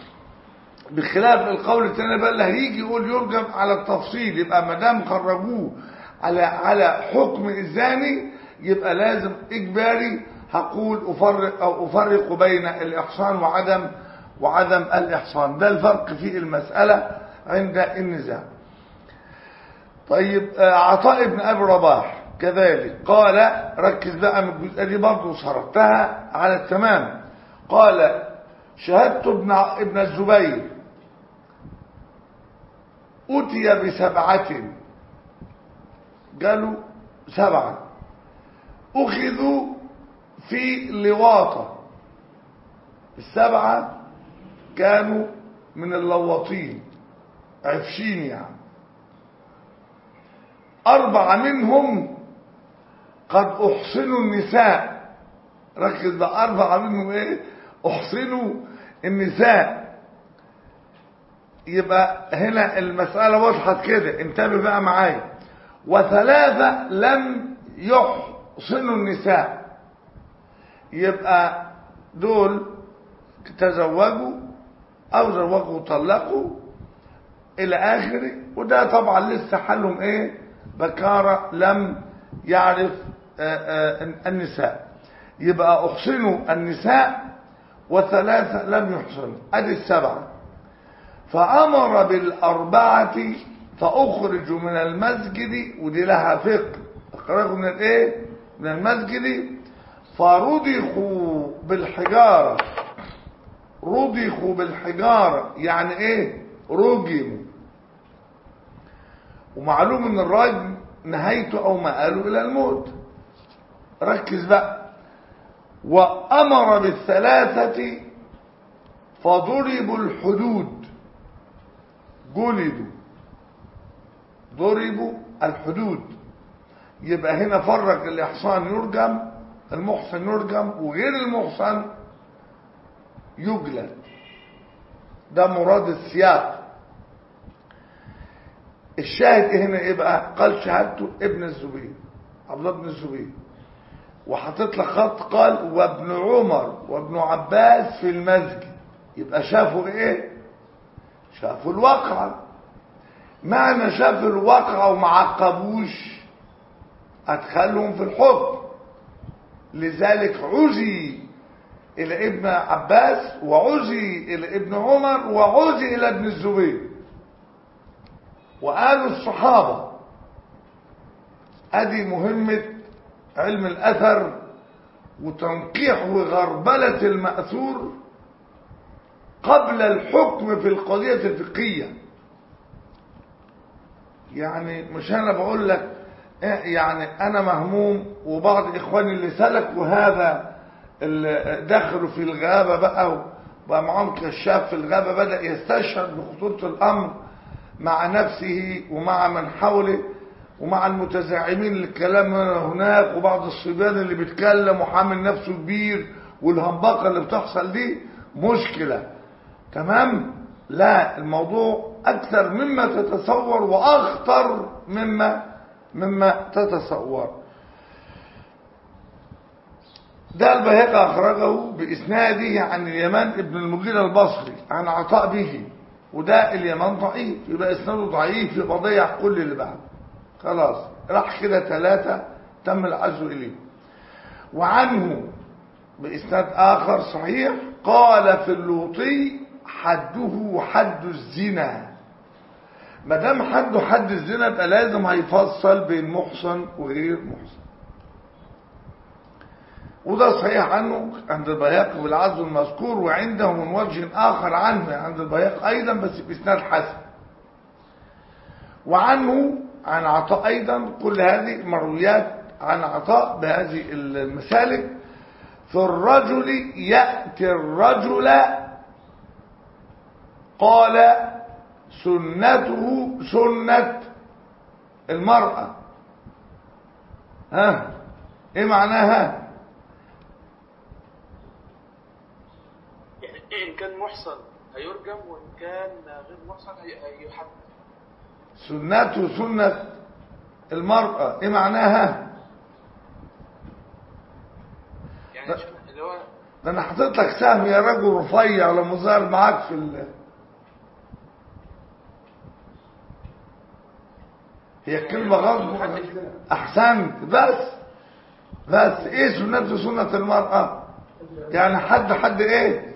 بخلاف القول الثاني بقى اللي هيجي يقول يرجم على التفصيل يبقى ما دام خرجوه على على حكم الزاني يبقى لازم اجباري هقول افرق او افرق بين الاحصان وعدم وعدم الاحصان ده الفرق في المساله عند النزاع طيب آه، عطاء بن ابي رباح كذلك قال ركز بقى من الجزئيه دي برضه صرفتها على التمام قال شهدت ابن ابن الزبير أتي بسبعة قالوا سبعة أخذوا في لواطة السبعة كانوا من اللواطين عفشين يعني أربعة منهم قد أحسنوا النساء ركز ده أربعة منهم إيه أحسنوا النساء يبقى هنا المسألة وضحت كده انتبه بقى معايا وثلاثة لم يحسنوا النساء يبقى دول تزوجوا أو زوجوا وطلقوا إلى آخره وده طبعا لسه حالهم إيه بكارة لم يعرف آآ آآ النساء يبقى أحسنوا النساء وثلاثة لم يحسنوا أدي السبعة فأمر بالأربعة فأخرجوا من المسجد ودي لها فقه أخرجوا من الإيه؟ من المسجد فرضخوا بالحجارة رضخوا بالحجارة يعني إيه؟ رجموا ومعلوم ان الرجم نهايته او مآله الى الموت ركز بقى وامر بالثلاثة فضربوا الحدود جلدوا ضربوا الحدود يبقى هنا فرق الاحصان يرجم المحسن يرجم وغير المحسن يجلد ده مراد السياق الشاهد هنا ايه بقى قال شهادته ابن الزبير عبد الله بن الزبير وحطيت لك خط قال وابن عمر وابن عباس في المسجد يبقى شافوا ايه شافوا الواقعة معنى شافوا الواقعة وما عقبوش ادخلهم في الحكم لذلك عزي الى ابن عباس وعزي الى ابن عمر وعزي الى ابن الزبير وقالوا الصحابة ادي مهمة علم الاثر وتنقيح وغربلة المأثور قبل الحكم في القضية الفقهية يعني مش انا بقول لك يعني انا مهموم وبعض اخواني اللي سلكوا هذا اللي دخلوا في الغابة بقى وبقى معاهم كشاف في الغابة بدأ يستشعر بخطورة الامر مع نفسه ومع من حوله ومع المتزاعمين للكلام هناك وبعض الصبيان اللي بيتكلم وحامل نفسه كبير والهمبقه اللي بتحصل دي مشكلة تمام لا الموضوع اكثر مما تتصور واخطر مما مما تتصور ده البهيقة اخرجه باسناده عن اليمان ابن المغيرة البصري عن عطاء به وده اليمان ضعيف يبقى اسناده ضعيف يبقى ضيع كل اللي بعده خلاص راح كده ثلاثة تم العزو إليه وعنه بإسناد آخر صحيح قال في اللوطي حده حد الزنا ما دام حده حد الزنا يبقى لازم هيفصل بين محصن وغير محصن وده صحيح عنه عند البياق بالعزو المذكور وعنده من وجه آخر عنه عند البياق أيضا بس بإسناد حسن وعنه عن عطاء أيضا كل هذه مرويات عن عطاء بهذه المسالك في الرجل يأتي الرجل قال سنته سنة المرأة ها ايه معناها إن كان محصن هيرجم وإن كان غير محصن هيحد سنته سنة المرأة ايه معناها يعني اللي هو ده انا حطيت لك سهم يا رجل رفيع لما ظهر معاك في ال... هي كلمة غصب احسنت بس بس ايه سنته سنة المرأة يعني حد حد ايه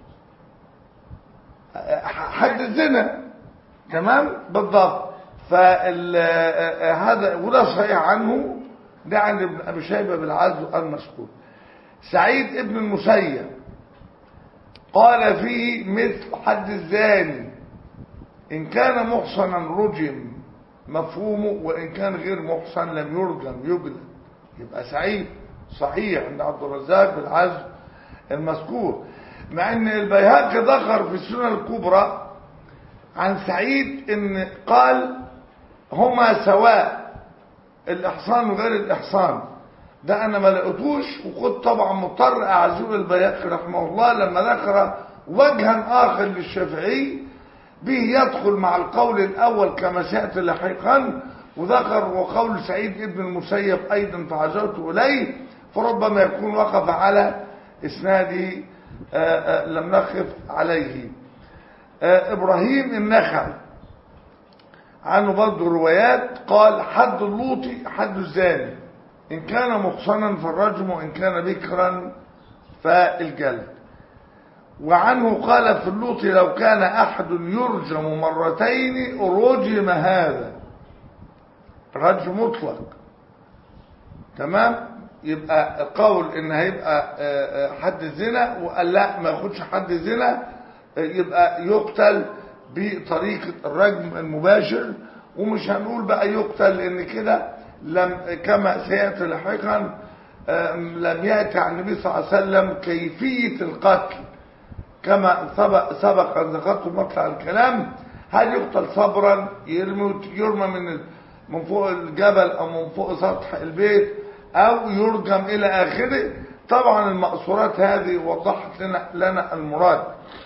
حد الزنا تمام بالضبط فهذا وده صحيح عنه ده عند ابن أبي شيبة بالعزو المذكور سعيد ابن المسيب قال فيه مثل حد الزاني إن كان محصنا رجم مفهومه وإن كان غير محصن لم يرجم يجلد يبقى سعيد صحيح عند عبد الرزاق بالعزو المذكور مع ان البيهقي ذكر في السنن الكبرى عن سعيد ان قال هما سواء الاحصان وغير الاحصان ده انا ما لقيتوش وكنت طبعا مضطر اعزول البيهقي رحمه الله لما ذكر وجها اخر للشافعي به يدخل مع القول الاول كما سياتي لاحقا وذكر وقول سعيد ابن المسيب ايضا فعزوت اليه فربما يكون وقف على اسناده آآ آآ لم نقف عليه ابراهيم النخعي عنه برضه روايات قال حد اللوطي حد الزاني ان كان محصنا فالرجم وان كان بكرا فالجلد وعنه قال في اللوط لو كان احد يرجم مرتين رجم هذا رجم مطلق تمام يبقى قول ان هيبقى حد زنا وقال لا ما ياخدش حد زنا يبقى يقتل بطريقة الرجم المباشر ومش هنقول بقى يقتل لان كده لم كما سيأتي لاحقا لم يأتي عن النبي صلى الله عليه وسلم كيفية القتل كما سبق, سبق ان ذكرت مطلع الكلام هل يقتل صبرا يرمي يرمى من من فوق الجبل او من فوق سطح البيت او يرجم الى اخره طبعا المقصورات هذه وضحت لنا, لنا المراد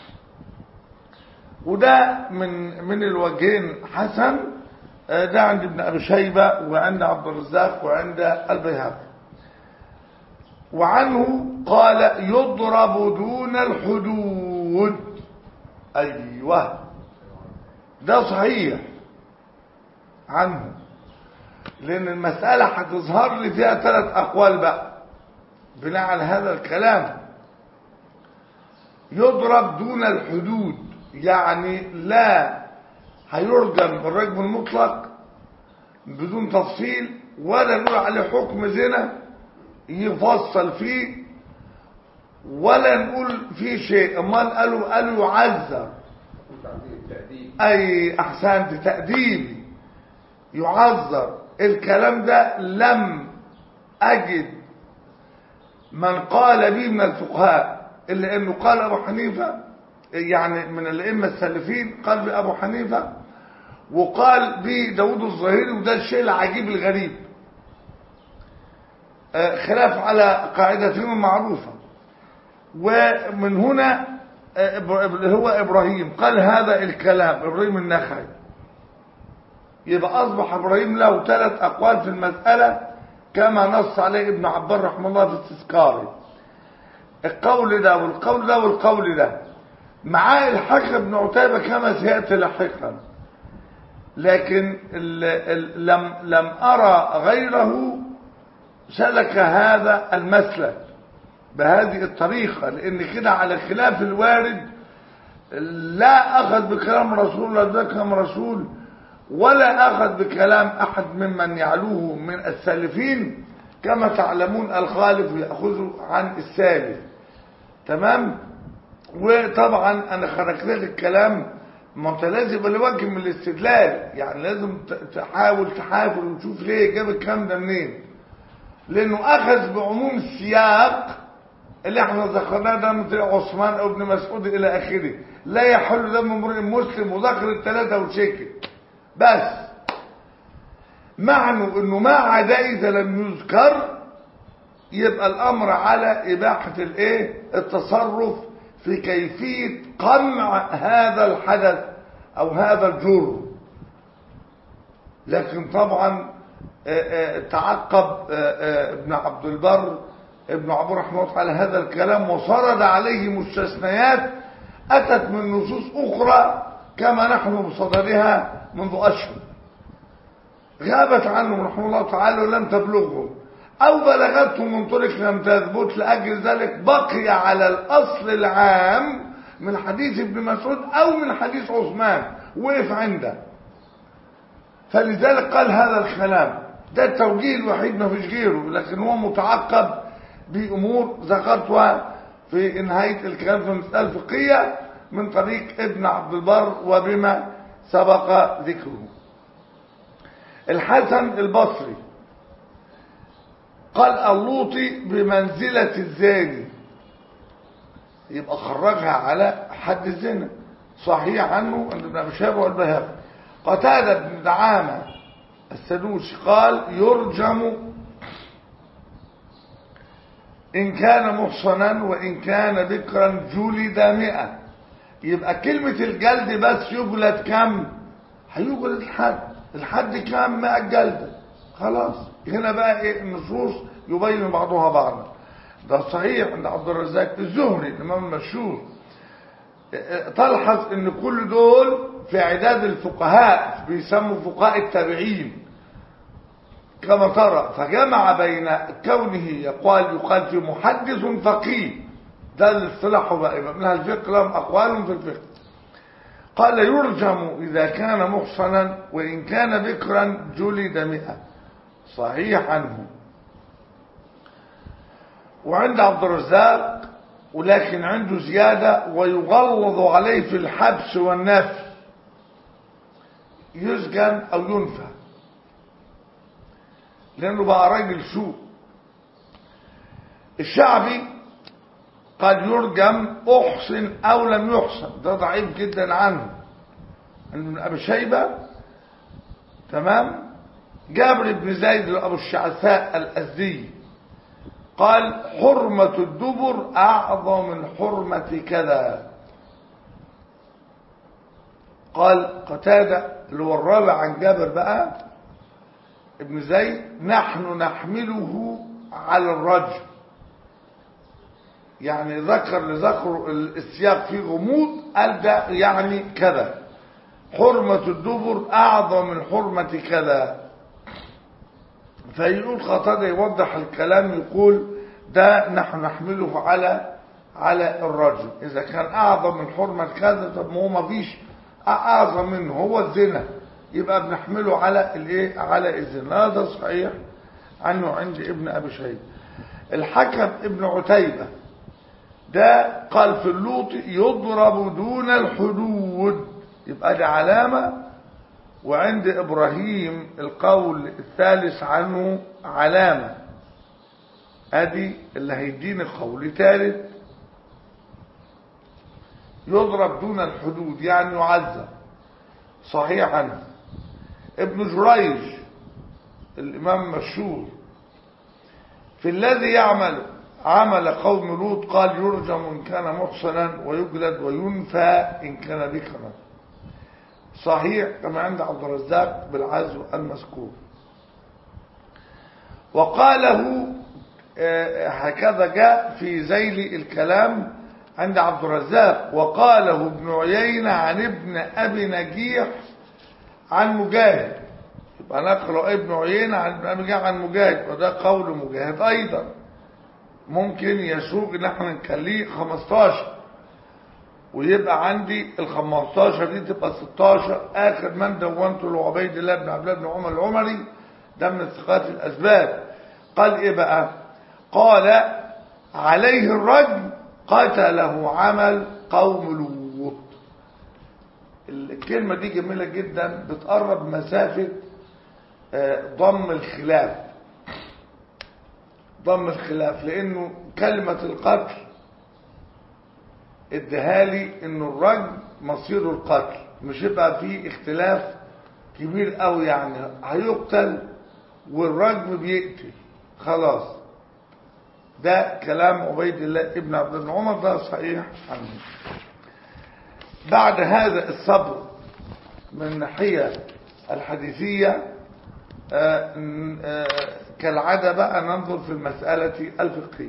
وده من من الوجهين حسن ده عند ابن ابي شيبه وعند عبد الرزاق وعند البيهقي وعنه قال يضرب دون الحدود ايوه ده صحيح عنه لان المسألة هتظهر لي فيها ثلاث اقوال بقى بناء على هذا الكلام يضرب دون الحدود يعني لا هيرجم بالرجم المطلق بدون تفصيل ولا نقول عليه حكم زنا يفصل فيه ولا نقول فيه شيء امال قالوا قالوا يعذر اي احسنت تأديبي يعذر الكلام ده لم اجد من قال به من الفقهاء الا انه قال ابو حنيفه يعني من الائمه السلفين قال بابو حنيفه وقال بداود الظاهري وده الشيء العجيب الغريب خلاف على قاعدتهم المعروفه ومن هنا هو ابراهيم قال هذا الكلام ابراهيم النخعي يبقى اصبح ابراهيم له ثلاث اقوال في المساله كما نص عليه ابن عبار رحمه الله في استذكاره القول ده والقول ده والقول ده معاه الحق ابن عتيبة كما سيأتي لاحقا لكن ال ال لم لم أرى غيره سلك هذا المسلك بهذه الطريقة لأن كده على خلاف الوارد لا أخذ بكلام رسول الله ده كلام رسول ولا أخذ بكلام أحد ممن يعلوه من السالفين كما تعلمون الخالف يأخذ عن السالف تمام وطبعا أنا خرجت لك الكلام ما انت لازم يبقى لوجه من الاستدلال يعني لازم تحاول تحاول وتشوف ليه جاب الكلام ده منين لانه اخذ بعموم السياق اللي احنا ذكرناه ده مثل عثمان او ابن مسعود الى اخره لا يحل دم امرئ مسلم وذكر الثلاثه وسكت بس معنى انه ما عدا اذا لم يذكر يبقى الامر على اباحه الايه التصرف في كيفيه قمع هذا الحدث او هذا الجرم لكن طبعا تعقب ابن عبد البر ابن عبد الرحمن على هذا الكلام وسرد عليه مستثنيات اتت من نصوص اخرى كما نحن بصددها منذ اشهر غابت عنهم رحمه الله تعالى ولم تبلغهم او بلغتهم من طرق لم تثبت لاجل ذلك بقي على الاصل العام من حديث ابن مسعود او من حديث عثمان وقف عنده فلذلك قال هذا الكلام ده التوجيه الوحيد ما فيش غيره لكن هو متعقب بأمور ذكرتها في نهاية الكلام في المسألة الفقهية من طريق ابن عبد البر وبما سبق ذكره الحسن البصري قال اللوطي بمنزلة الزاني يبقى خرجها على حد الزنا صحيح عنه عند ابن ابي شيبه والبهقي قتاده بن دعامه السدوسي قال يرجم إن كان محصنا وإن كان بكرا جلد مئة يبقى كلمة الجلد بس يجلد كم هيجلد الحد الحد كم مئة جلدة خلاص هنا بقى ايه النصوص يبين بعضها بعضا ده صحيح عند عبد الرزاق الزهري الامام المشهور تلحظ ان كل دول في عداد الفقهاء بيسموا فقهاء التابعين كما ترى فجمع بين كونه يقال يقال في محدث فقيه ده الاصطلاح بقى يبقى منها الفقه لهم اقوال في الفقه قال يرجم اذا كان محصنا وان كان بكرا جلد مئة صحيح عنه وعند عبد الرزاق ولكن عنده زيادة ويغلظ عليه في الحبس والنفي يسجن أو ينفى لأنه بقى راجل سوء الشعبي قد يرجم أحسن أو لم يحسن ده ضعيف جدا عنه من أبي شيبة تمام جابر بن زيد أبو الشعثاء الأزدي قال حرمة الدبر أعظم من حرمة كذا قال قتادة اللي هو الرابع عن جابر بقى ابن زيد نحن نحمله على الرجل يعني ذكر لذكر السياق فيه غموض قال ده يعني كذا حرمة الدبر أعظم من حرمة كذا فيقول قتادة يوضح الكلام يقول ده نحن نحمله على على الرجل إذا كان أعظم من حرمة كذا طب ما هو ما فيش أعظم منه هو الزنا يبقى بنحمله على الايه على الزنا هذا صحيح عنه عند ابن أبي شيبة الحكم ابن عتيبة ده قال في اللوط يضرب دون الحدود يبقى ده علامة وعند إبراهيم القول الثالث عنه علامة ادي اللي هيديني قول ثالث يضرب دون الحدود يعني يعذب صحيح عنه ابن جريج الإمام المشهور في الذي يعمل عمل قوم لوط قال يرجم إن كان محصنا ويجلد وينفى إن كان بكرا صحيح كما عند عبد الرزاق بالعزو المذكور وقاله هكذا جاء في ذيل الكلام عند عبد الرزاق وقاله ابن عيينة عن ابن أبي نجيح عن مجاهد يبقى نقله ابن عيينة عن ابن أبي نجيح عن مجاهد وده قول مجاهد أيضا ممكن يسوق ان احنا نخليه 15 ويبقى عندي ال 15 دي تبقى 16 اخر من دونته لعبيد الله بن عبد الله بن عمر العمري ده من ثقات الاسباب قال ايه بقى قال عليه الرجم قتله عمل قوم لوط الكلمة دي جميلة جدا بتقرب مسافة ضم الخلاف ضم الخلاف لانه كلمة القتل ادهالي انه الرجم مصيره القتل مش يبقى فيه اختلاف كبير قوي يعني هيقتل والرجم بيقتل خلاص ده كلام عبيد الله ابن عبد بن عمر ده صحيح عنه بعد هذا الصبر من الناحية الحديثية آآ آآ كالعادة بقى ننظر في المسألة الفقهية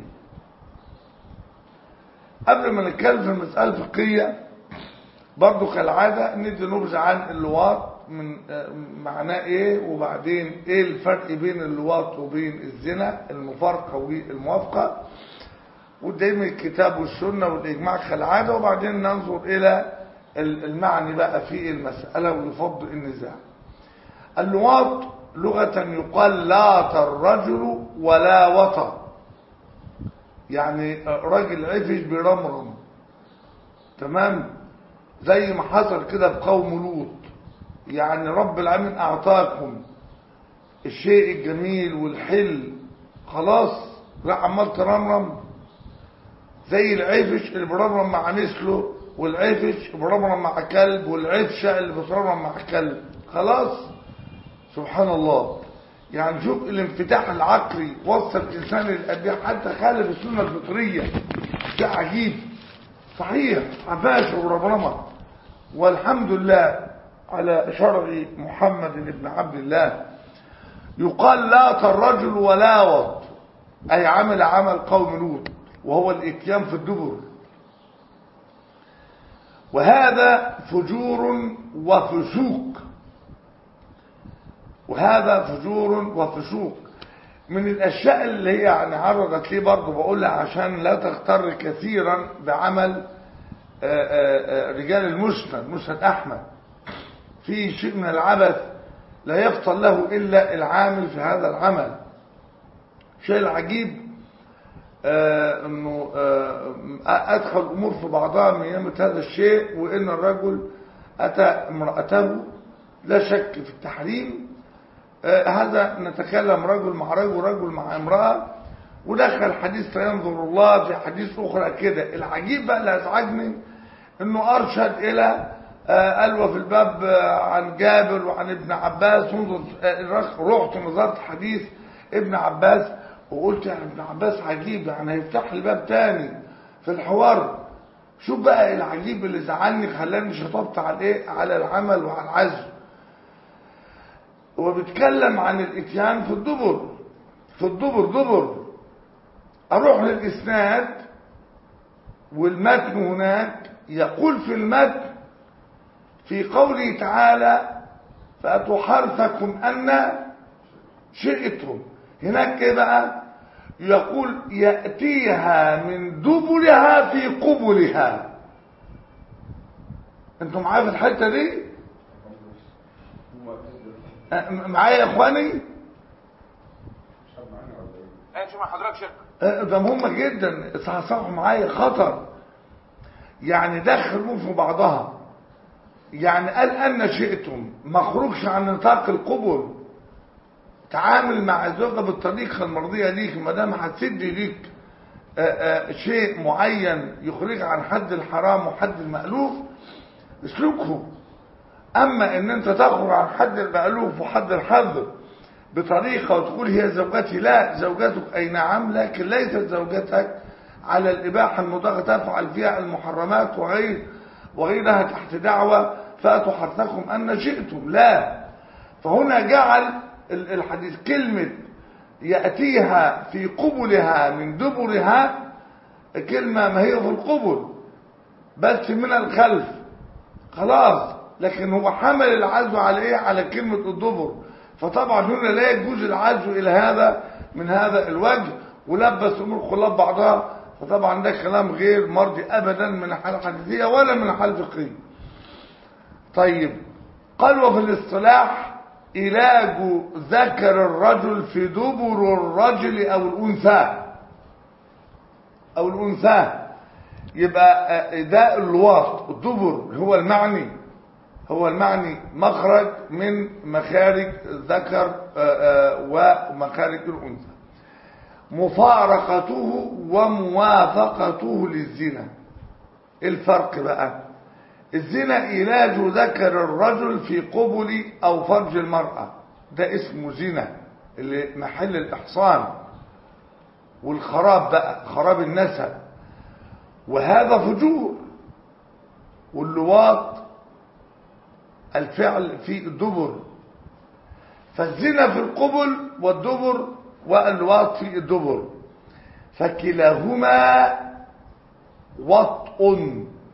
قبل ما نتكلم في المسألة الفقهية برضو كالعادة ندي نبذة عن اللواط من معناه ايه وبعدين ايه الفرق بين اللواط وبين الزنا المفارقة والموافقة ودايما الكتاب والسنة والإجماع كالعادة وبعدين ننظر إلى المعني بقى في المسألة ويفضل النزاع اللواط لغة يقال لاط الرجل ولا وطى يعني راجل عفش برمرم تمام زي ما حصل كده بقوم لوط يعني رب العالمين اعطاكم الشيء الجميل والحل خلاص راح عمال ترمرم زي العفش اللي برمرم مع نسله والعفش برمرم مع كلب والعفشه اللي بترمرم مع كلب خلاص سبحان الله يعني شوف الانفتاح العقلي وصل الانسان للابيع حتى خالف السنه الفطريه ده عجيب صحيح عباس ورمرمه والحمد لله على شرع محمد بن عبد الله يقال لاط الرجل ولاوط أي عمل عمل قوم لوط وهو الاتيان في الدبر وهذا فجور وفسوق وهذا فجور وفسوق من الأشياء اللي هي يعني عرضت لي برضه بقولها عشان لا تغتر كثيرا بعمل آآ آآ رجال المسند مسند أحمد في شيء من العبث لا يفطن له إلا العامل في هذا العمل شيء العجيب آه انه آه ادخل الامور في بعضها من يمة هذا الشيء وان الرجل اتى امرأته لا شك في التحريم آه هذا نتكلم رجل مع رجل رجل مع امرأة ودخل حديث لا ينظر الله في حديث اخرى كده العجيب بقى اللي ازعجني انه ارشد الى قال وفي الباب عن جابر وعن ابن عباس انظر رحت نظرت حديث ابن عباس وقلت يعني ابن عباس عجيب يعني هيفتح لي باب تاني في الحوار شوف بقى العجيب اللي زعلني خلاني شطبت على ايه على العمل وعلى العزم وبيتكلم عن الاتيان في الدبر في الدبر دبر اروح للاسناد والمتن هناك يقول في المتن في قوله تعالى فأتوا حرثكم أن شئتم هناك ايه بقى يقول يأتيها من دبرها في قبلها انتم معايا في الحتة دي معايا يا اخواني ايه شو مع حضرتك شك ده مهمة جدا صحصحوا معايا خطر يعني دخلوا في بعضها يعني قال أن شئتم ما خرجش عن نطاق القبل تعامل مع الزوجة بالطريقة المرضية ليك ما دام هتسد ليك آآ آآ شيء معين يخرج عن حد الحرام وحد المألوف اسلكه أما إن أنت تخرج عن حد المألوف وحد الحظ بطريقة وتقول هي زوجتي لا زوجتك أي نعم لكن ليست زوجتك على الإباحة المطلقة تفعل فيها المحرمات وغير وغيرها تحت دعوة فأتوا حرثكم أن شئتم لا فهنا جعل الحديث كلمة يأتيها في قبلها من دبرها كلمة ما هي في القبل بس من الخلف خلاص لكن هو حمل العزو على ايه على كلمة الدبر فطبعا هنا لا يجوز العزو الى هذا من هذا الوجه ولبس امور خلاف بعضها فطبعا ده كلام غير مرضي ابدا من الحاله الحديثيه ولا من الحاله الفقهيه طيب قال وفي الاصطلاح علاج ذكر الرجل في دبر الرجل او الانثى او الانثى يبقى ده اللواط الدبر هو المعني هو المعني مخرج من مخارج الذكر ومخارج الانثى مفارقته وموافقته للزنا الفرق بقى الزنا علاج ذكر الرجل في قبل او فرج المرأة ده اسمه زنا اللي محل الاحصان والخراب بقى خراب النسب وهذا فجور واللواط الفعل في الدبر فالزنا في القبل والدبر واللواط في الدبر فكلاهما وطء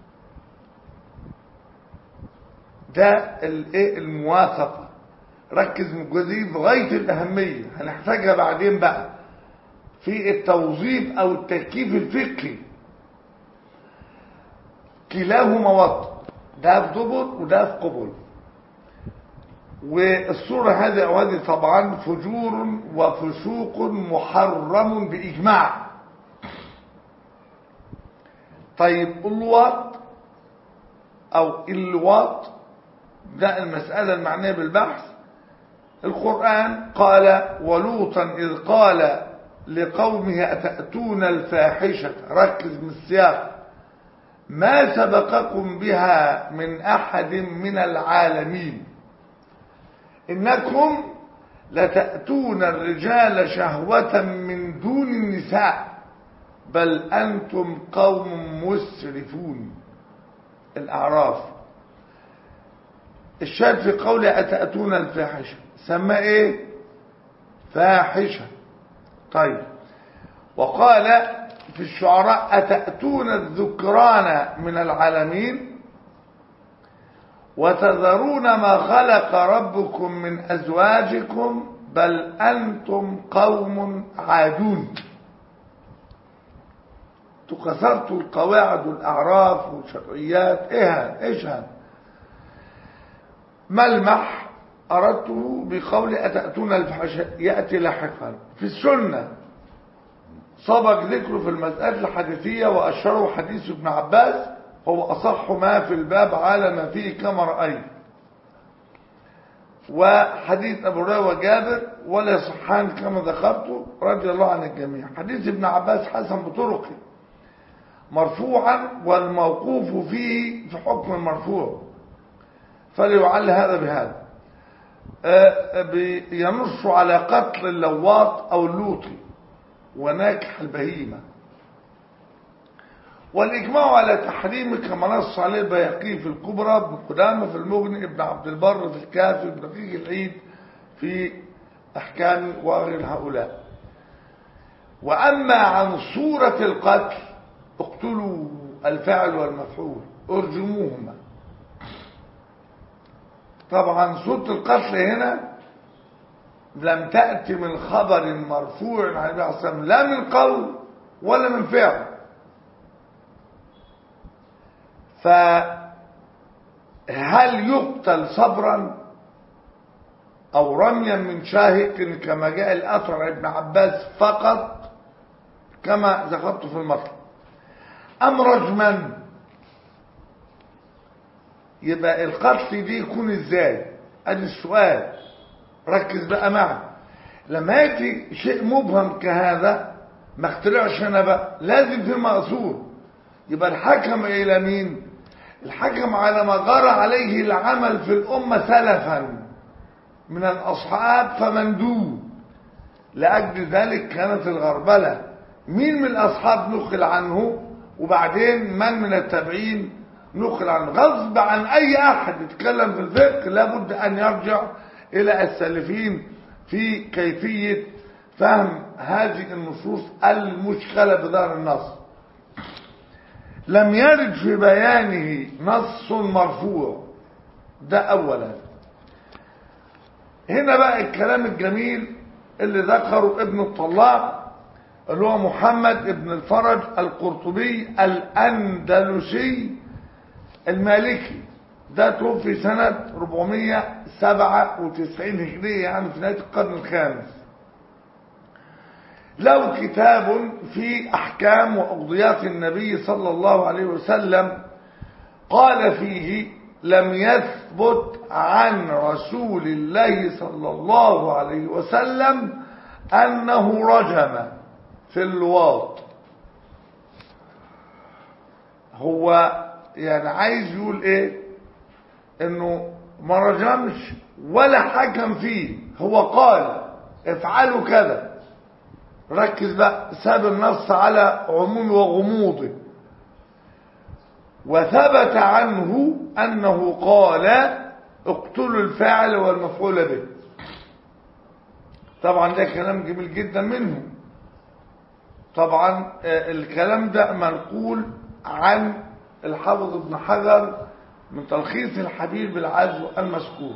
ده الايه الموافقه ركز من الجزئيه بغايه الاهميه هنحتاجها بعدين بقى في التوظيف او التركيب الفقهي كلاهما وطء ده في دبر وده في قبل والصورة هذه أو هذه طبعا فجور وفسوق محرم بإجماع طيب اللواط أو اللواط ده المسألة المعنية بالبحث القرآن قال ولوطا إذ قال لقومه أتأتون الفاحشة ركز من السياق ما سبقكم بها من أحد من العالمين إنكم لتأتون الرجال شهوة من دون النساء بل أنتم قوم مسرفون الأعراف الشاهد في قوله أتأتون الفاحشة سمى إيه فاحشة طيب وقال في الشعراء أتأتون الذكران من العالمين وتذرون ما خلق ربكم من أزواجكم بل أنتم قوم عادون تكسرت القواعد والأعراف والشرعيات إيه إيش هذا ملمح أردته بقول أتأتون الفحشاء يأتي لاحقا في السنة سبق ذكره في المسألة الحديثية وأشره حديث ابن عباس هو أصح ما في الباب على ما فيه كما رأيت وحديث أبو هريرة وجابر ولا يصحان كما ذكرت رضي الله عن الجميع حديث ابن عباس حسن بطرقه مرفوعا والموقوف فيه في حكم المرفوع فليعل هذا بهذا ينص على قتل اللواط أو اللوطي وناكح البهيمة والإجماع على تحريم كما نص عليه البيهقي في الكبرى ابن قدامة في المغني ابن عبد البر في الكافي ابن دقيق العيد في أحكام وغير هؤلاء وأما عن صورة القتل اقتلوا الفاعل والمفعول ارجموهما طبعا صورة القتل هنا لم تأتي من خبر مرفوع عن النبي عليه الصلاة والسلام لا من قول ولا من فعل فهل يقتل صبرا أو رميا من شاهق كما جاء الأثر ابن عباس فقط كما ذكرت في المطلب أم رجما يبقى القتل دي يكون ازاي ادي السؤال ركز بقى معي لما ياتي شيء مبهم كهذا ما اخترعش انا بقى لازم في مقصور يبقى الحكم الى مين الحكم على ما جرى عليه العمل في الامه سلفا من الاصحاب فمندوب لاجل ذلك كانت الغربله مين من الاصحاب نقل عنه وبعدين من من التابعين نقل عنه غصب عن اي احد يتكلم في الفقه لابد ان يرجع الى السلفين في كيفية فهم هذه النصوص المشكلة بدار النص لم يرد في بيانه نص مرفوع ده اولا هنا بقى الكلام الجميل اللي ذكره ابن الطلاق اللي هو محمد ابن الفرج القرطبي الاندلسي المالكي ده توفي سنة 497 هجرية يعني في نهاية القرن الخامس له كتاب في أحكام وأقضيات النبي صلى الله عليه وسلم قال فيه لم يثبت عن رسول الله صلى الله عليه وسلم أنه رجم في اللواط هو يعني عايز يقول ايه انه ما رجمش ولا حكم فيه هو قال افعلوا كذا ركز بقى ساب النص على عموم وغموضه وثبت عنه انه قال اقتلوا الفاعل والمفعول به طبعا ده كلام جميل جدا منه طبعا الكلام ده منقول عن الحافظ ابن حجر من تلخيص الحبيب بالعزو المذكور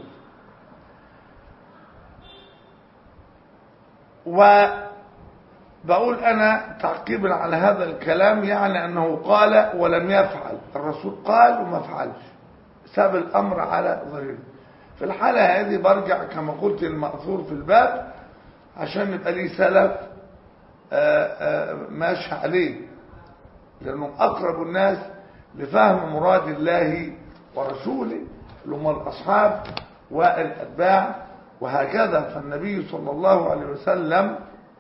وبقول انا تعقيبا على هذا الكلام يعني انه قال ولم يفعل الرسول قال وما فعلش ساب الامر على ظهره في الحالة هذه برجع كما قلت المأثور في الباب عشان يبقى ليه سلف آه، آه، ماشي عليه لأنهم أقرب الناس لفهم مراد الله ورسوله اللي هم الأصحاب والأتباع وهكذا فالنبي صلى الله عليه وسلم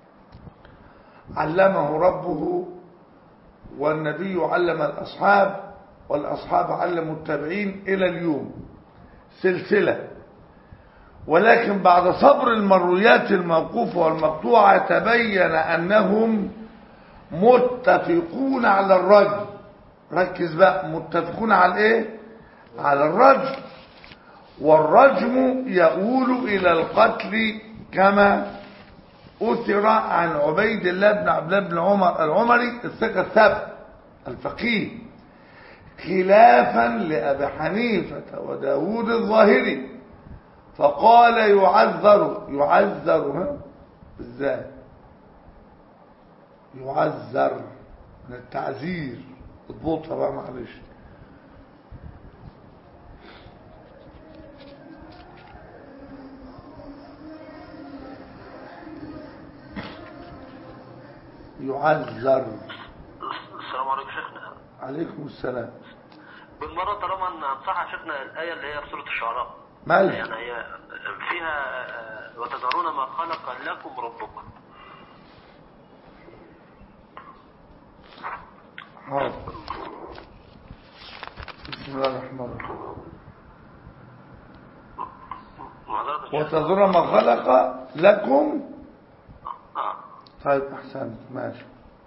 علمه ربه والنبي علم الأصحاب والأصحاب علموا التابعين إلى اليوم سلسلة ولكن بعد صبر المرويات الموقوفة والمقطوعة تبين أنهم متفقون على الرجل ركز بقى متفقون على ايه على الرجل والرجم يؤول إلى القتل كما أثر عن عبيد الله بن عبد الله بن عمر العمري الثقة الثابت الفقيه خلافا لأبي حنيفة وداود الظاهري فقال يعذر يعذر ها ازاي يعذر من التعذير اضبطها بقى معلش يعذر السلام عليكم شيخنا عليكم السلام بالمرة طالما ان انصح شيخنا الآية اللي هي في سورة الشعراء مالها يعني هي فيها آه، وتذرون ما خلق لكم ربكم حاضر بسم الله الرحمن الرحيم معذرة الشيخ. وتذر ما خلق لكم آه. طيب احسنت ماشي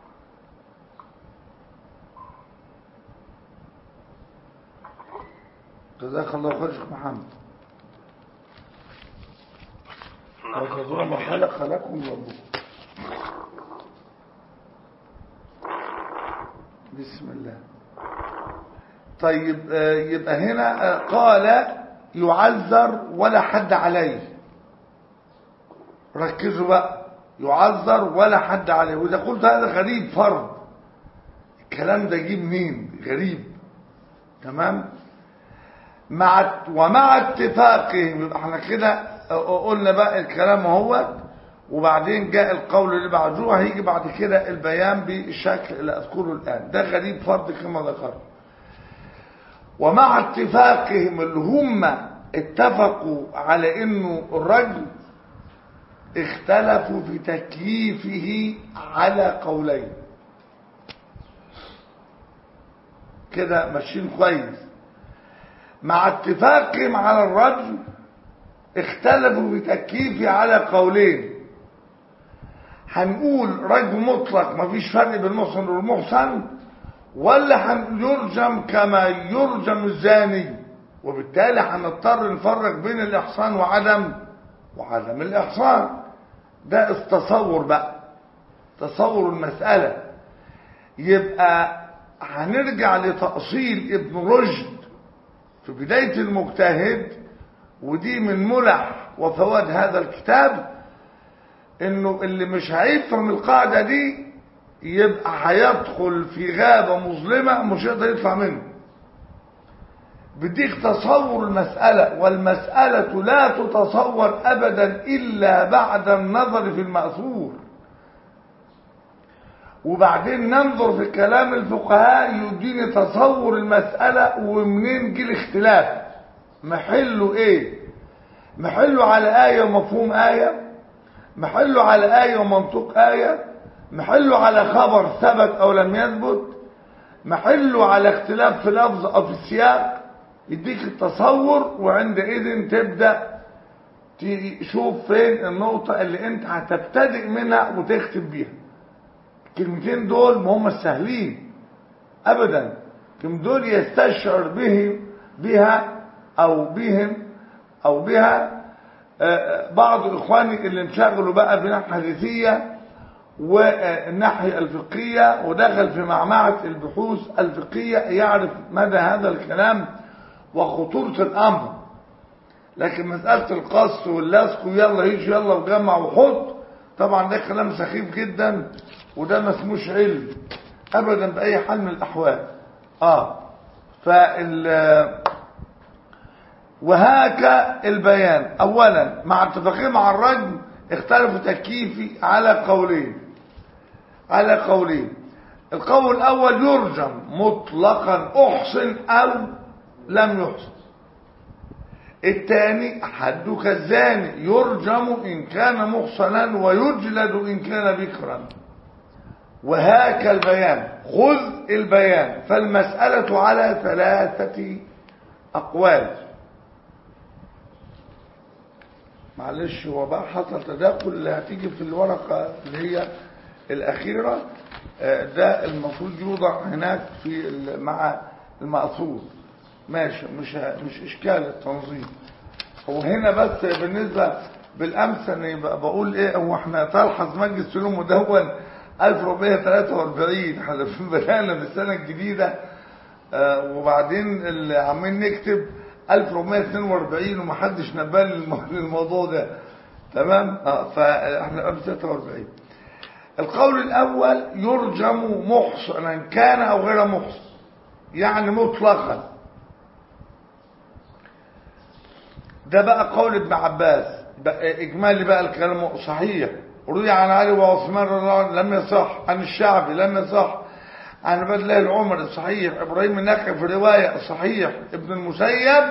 جزاك الله خير شيخ محمد وتذر ما خلق لكم ربكم بسم الله طيب آه، يبقى هنا آه، قال يعذر ولا حد عليه ركزوا بقى يعذر ولا حد عليه واذا قلت هذا غريب فرض الكلام ده جه منين غريب تمام مع ومع اتفاقهم يبقى احنا كده قلنا بقى الكلام هو وبعدين جاء القول اللي بعده هيجي بعد كده البيان بالشكل اللي اذكره الان ده غريب فرض كما ذكرت ومع اتفاقهم اللي هم اتفقوا على انه الرجل اختلفوا في تكليفه على قولين كده ماشيين كويس مع اتفاقهم على الرجل اختلفوا في تكليفه على قولين هنقول رجل مطلق مفيش فرق بين المحسن والمحسن ولا هنرجم كما يرجم الزاني وبالتالي هنضطر نفرق بين الإحصان وعدم وعدم الإحصان ده التصور بقى تصور المسألة يبقى هنرجع لتأصيل ابن رشد في بداية المجتهد ودي من ملح وفواد هذا الكتاب انه اللي مش هيفهم القاعدة دي يبقى هيدخل في غابة مظلمة مش هيقدر يطلع منه بديك تصور المسألة والمسألة لا تتصور أبدا إلا بعد النظر في المأثور وبعدين ننظر في كلام الفقهاء يديني تصور المسألة ومنين جه الاختلاف محله ايه محله على آية ومفهوم آية محله على آية ومنطوق آية محله على خبر ثبت أو لم يثبت محله على اختلاف في لفظ أو في السياق يديك التصور وعندئذ تبدأ تشوف فين النقطة اللي انت هتبتدئ منها وتختم بيها الكلمتين دول ما هم السهلين ابدا كم دول يستشعر به بها او بهم او بها بعض اخواني اللي انشغلوا بقى بالناحيه الحديثيه والناحيه الفقهيه ودخل في معمعه البحوث الفقهيه يعرف مدى هذا الكلام وخطوره الامر لكن مساله القص واللصق ويلا يجي يلا وجمع وحط طبعا ده كلام سخيف جدا وده ما اسموش علم ابدا باي حال من الاحوال اه فال وهاك البيان اولا مع اتفاقهم مع الرجم اختلفوا تكييفي على قولين على قولين القول الاول يرجم مطلقا احسن او لم يحسن الثاني حد كالزاني يرجم ان كان محصنا ويجلد ان كان بكرا وهاك البيان خذ البيان فالمسألة على ثلاثة أقوال معلش هو بقى حصل تداخل اللي هتيجي في الورقة اللي هي الأخيرة آه، ده المفروض يوضع هناك في ال- مع المقصود ماشي مش مش إشكال التنظيم هو هنا بس بالنسبة بالأمس أنا يبقى بقول إيه هو إحنا تلحظ مجلس سلوم مدون 1443 احنا في بدأنا من السنة الجديدة آه، وبعدين اللي عمالين نكتب 1442 ومحدش نبال للم- للموضوع ده تمام اه فاحنا قبل 43 القول الاول يرجم محصنا كان او غير محصن يعني مطلقا ده بقى قول ابن عباس بقى اجمالي بقى الكلام صحيح روي عن علي وعثمان رضي الله عنه لم يصح عن الشعبي لم يصح عن عبد الله العمر صحيح ابراهيم النخعي في روايه صحيح ابن المسيب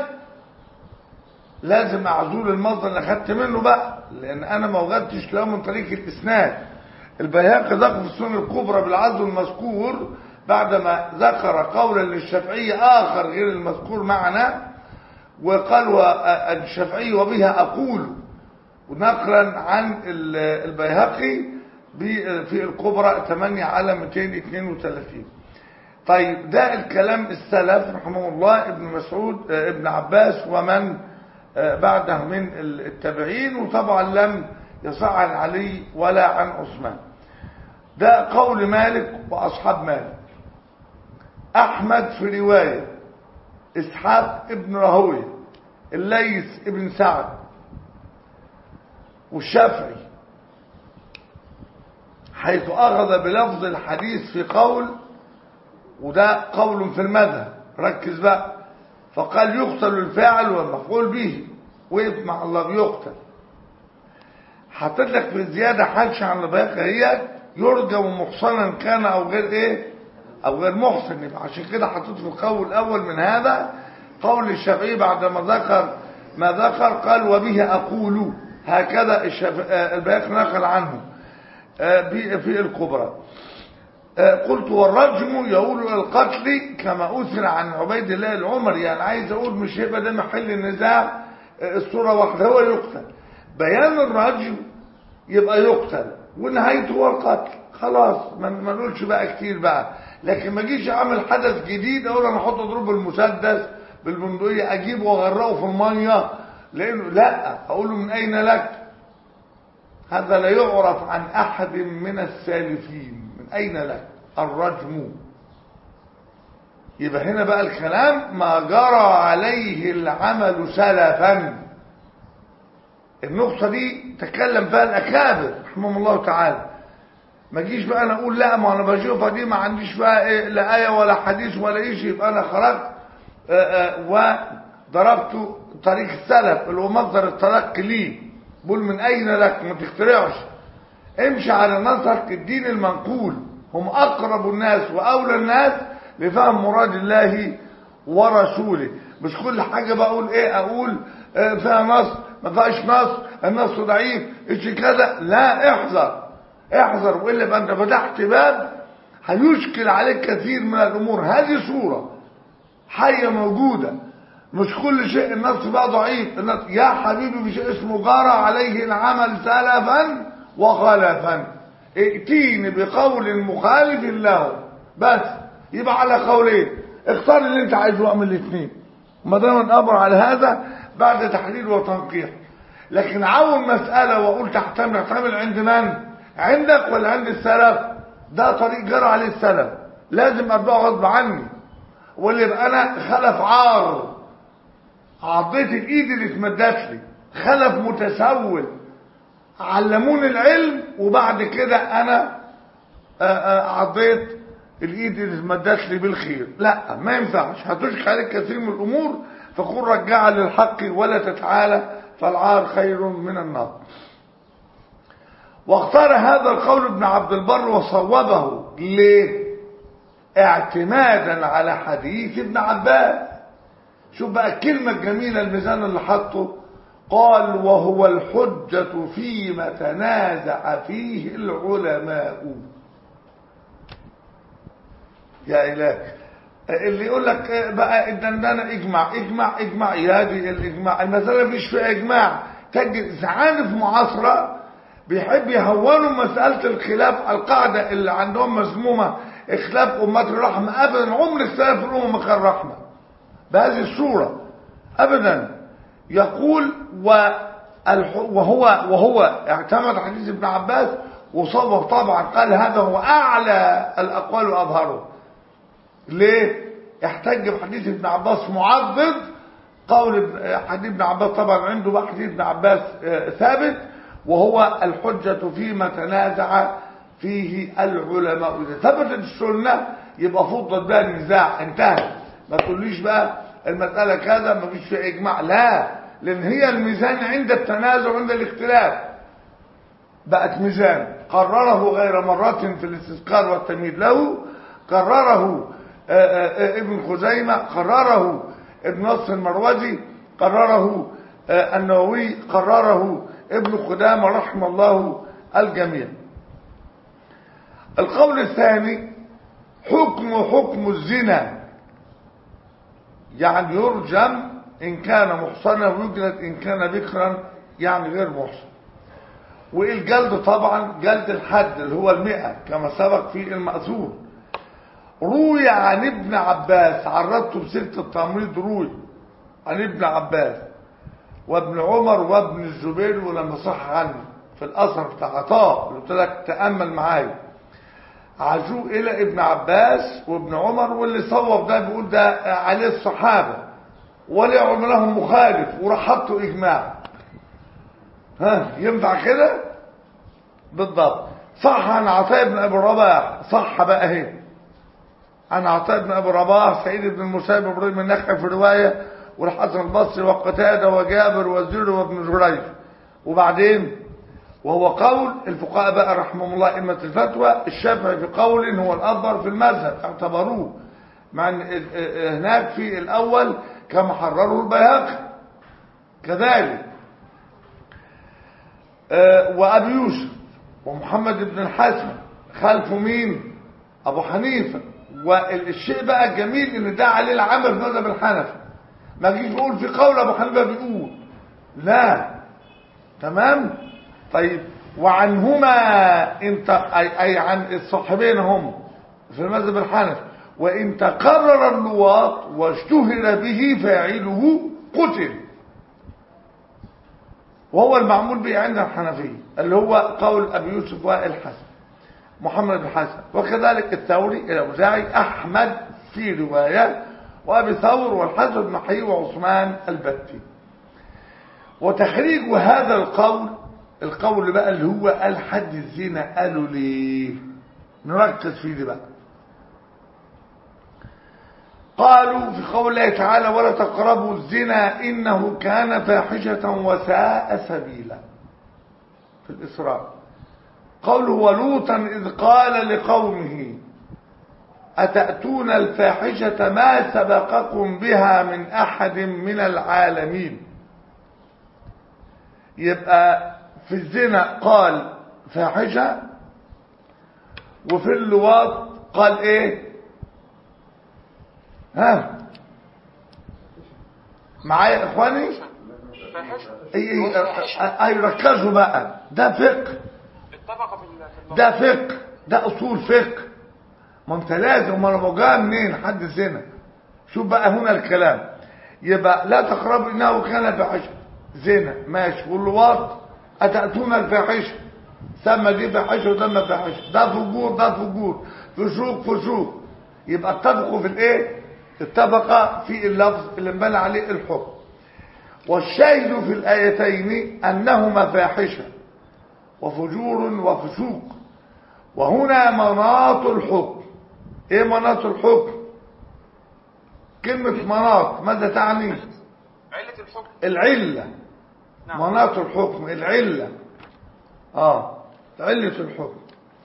لازم اعزول المصدر اللي اخدت منه بقى لان انا ما وجدتش له من طريق الاسناد البيهقي ذكر في السنن الكبرى بالعزو المذكور بعدما ذكر قولا للشافعي اخر غير المذكور معنا وقال والشافعي وبها اقول ونقلا عن ال- البيهقي ب- في الكبرى 8 على 232 طيب ده الكلام السلف رحمه الله ابن مسعود آه، ابن عباس ومن آه، بعده من التابعين وطبعا لم يصح عن علي ولا عن عثمان ده قول مالك واصحاب مالك احمد في روايه اسحاق ابن راهويه الليث ابن سعد والشافعي حيث اخذ بلفظ الحديث في قول وده قول في المذهب ركز بقى فقال يقتل الفاعل والمفعول به وقف مع الله يقتل حطيت لك في زياده حاجه عن الباقي هي يرجم محصنا كان او غير ايه او غير محسن يبقى عشان كده حطيت في القول الاول من هذا قول الشافعي بعدما ذكر ما ذكر قال وبه اقول هكذا الشافعي آه، البياق نقل عنه آه، في في الكبرى آه، قلت والرجم يقول إلى القتل كما أثر عن عبيد الله العمري يعني عايز أقول مش هيبقى ده محل النزاع آه، الصورة واحدة هو يقتل بيان الرجم يبقى يقتل ونهايته هو القتل خلاص ما ما نقولش بقى كتير بقى لكن ما اجيش اعمل حدث جديد اقول انا احط ضرب بالمسدس بالبندقيه اجيبه واغرقه في الميه لانه لا اقول له من اين لك هذا لا يعرف عن احد من السالفين من اين لك الرجم يبقى هنا بقى الكلام ما جرى عليه العمل سلفا النقطة دي تكلم فيها الأكابر رحمهم الله تعالى ما جيش بقى أنا أقول لا ما أنا بشوفها دي ما عنديش بقى إيه لا آية ولا حديث ولا إيش يبقى أنا خرجت آه، آه، وضربت طريق السلف اللي هو مصدر التلقي ليه بقول من أين لك ما تخترعش امشي على نصرك الدين المنقول هم أقرب الناس وأولى الناس لفهم مراد الله ورسوله مش كل حاجة بقول ايه اقول آه، فيها نص ما فيهاش نص النص ضعيف ايش كذا لا احذر احذر والا يبقى انت فتحت باب هيشكل عليك كثير من الامور هذه صورة حية موجودة مش كل شيء النص بقى ضعيف النص يا حبيبي مش اسمه جرى عليه العمل سلفا وخلفا ائتيني بقول مخالف له بس يبقى على قولين اختار اللي انت عايزه واعمل الاثنين ما دام الامر على هذا بعد تحليل وتنقيح لكن عون مسألة واقول تحتمل تحتمل عند من عندك ولا عند السلف ده طريق جرى عليه السلف لازم ابقى غصب عني واللي يبقى انا خلف عار عضيت الايد اللي اتمدت لي خلف متسول علموني العلم وبعد كده انا آه، آه، عضيت الايد اللي اتمدت لي بالخير لا ما ينفعش هتشكي عليك كثير من الامور فقل رجع للحق ولا تتعالى فالعار خير من النار واختار هذا القول ابن عبد البر وصوبه ليه اعتمادا على حديث ابن عباس شوف بقى الكلمة الجميلة الميزان اللي حطه قال وهو الحجة فيما تنازع فيه العلماء يا إله اللي يقول لك بقى ان انا اجمع اجمع اجمع يا دي الاجماع المسألة مش في اجماع تجد زعانف معاصرة بيحب يهونوا مسألة الخلاف القاعدة اللي عندهم مذمومة اختلاف أمات الرحمة أبدا عمر السلف الأمة ما كان رحمة بهذه الصورة أبدا يقول وهو وهو اعتمد حديث ابن عباس وصوب طبعا قال هذا هو أعلى الأقوال وأظهره ليه؟ احتج بحديث ابن عباس معضد قول حديث ابن عباس طبعا عنده بقى حديث ابن عباس ثابت وهو الحجة فيما تنازع فيه العلماء إذا ثبتت السنة يبقى فضت بها النزاع انتهى ما تقوليش بقى المسألة كذا ما فيش فيها إجماع لا لأن هي الميزان عند التنازع عند الاختلاف بقت ميزان قرره غير مرة في الاستذكار والتمهيد له قرره ابن خزيمة قرره ابن نصر المروزي قرره النووي قرره ابن قدامة رحمه الله الجميع القول الثاني حكم حكم الزنا يعني يرجم إن كان محصنا ويجلد إن كان بكرا يعني غير محصن والجلد طبعا جلد الحد اللي هو المئة كما سبق في المأثور روي عن ابن عباس عرضته بسيرة التمريض روي عن ابن عباس وابن عمر وابن الزبير ولما صح عنه في الأثر بتاع عطاء اللي قلت لك تأمل معايا عزوه إلى ابن عباس وابن عمر واللي صوب ده بيقول ده عليه الصحابة ولا عمرهم مخالف وراح حطوا إجماع ها ينفع كده بالضبط صح عن عطاء بن أبي رباح صح بقى اهي عن عطاء بن أبي رباح سعيد بن المسيب ابراهيم النخعي في رواية والحسن البصري وقتادة وجابر والزهري وابن جريج وبعدين وهو قول الفقهاء بقى رحمهم الله ائمه الفتوى الشافعي في قول هو الأظهر في المذهب اعتبروه مع ان هناك في الأول كما حرره البيهقي كذلك وأبي يوسف ومحمد بن الحسن خلفه مين أبو حنيفة والشيء بقى الجميل ان ده عليه العمل في مذهب الحنفي ما تجيش تقول في قول ابو حنيفه بيقول لا تمام طيب وعنهما انت اي, أي عن الصاحبين هم في المذهب الحنفي وان تقرر اللواط واشتهر به فاعله قتل وهو المعمول به عند الحنفيه اللي هو قول ابي يوسف والحسن محمد بن حسن وكذلك الثوري الاوزاعي احمد في روايه وابي ثور والحسن بن حي وعثمان البتي وتخريج هذا القول القول بقى اللي هو قال حد الزنا قالوا ليه نركز فيه دي بقى قالوا في قول الله تعالى ولا تقربوا الزنا انه كان فاحشه وساء سبيلا في الاسراء قوله ولوطا اذ قال لقومه أتأتون الفاحشة ما سبقكم بها من أحد من العالمين يبقى في الزنا قال فاحشة وفي اللواط قال ايه ها معايا يا اخواني فاحشة اي اي ركزوا بقى ده فقه اتفق في ال- في اللفظ. ده فقه ده اصول فقه ما انت لازم ما انا جاي منين حد زنا شوف بقى هنا الكلام يبقى لا تقربوا انه كان فاحشه زنا ماشي واللواط اتاتون الفاحشه سمى دي فاحشه وده فاحشه ده فجور ده فجور فسوق فسوق يبقى اتفقوا في الايه اتفق في اللفظ اللي انبنى عليه الحكم والشاهد في الايتين انهما فاحشه وفجور وفسوق وهنا مناط الحكم ايه مناط الحكم كلمة مناط ماذا تعني الحكم العلة نعم مناط الحكم العلة اه علة الحكم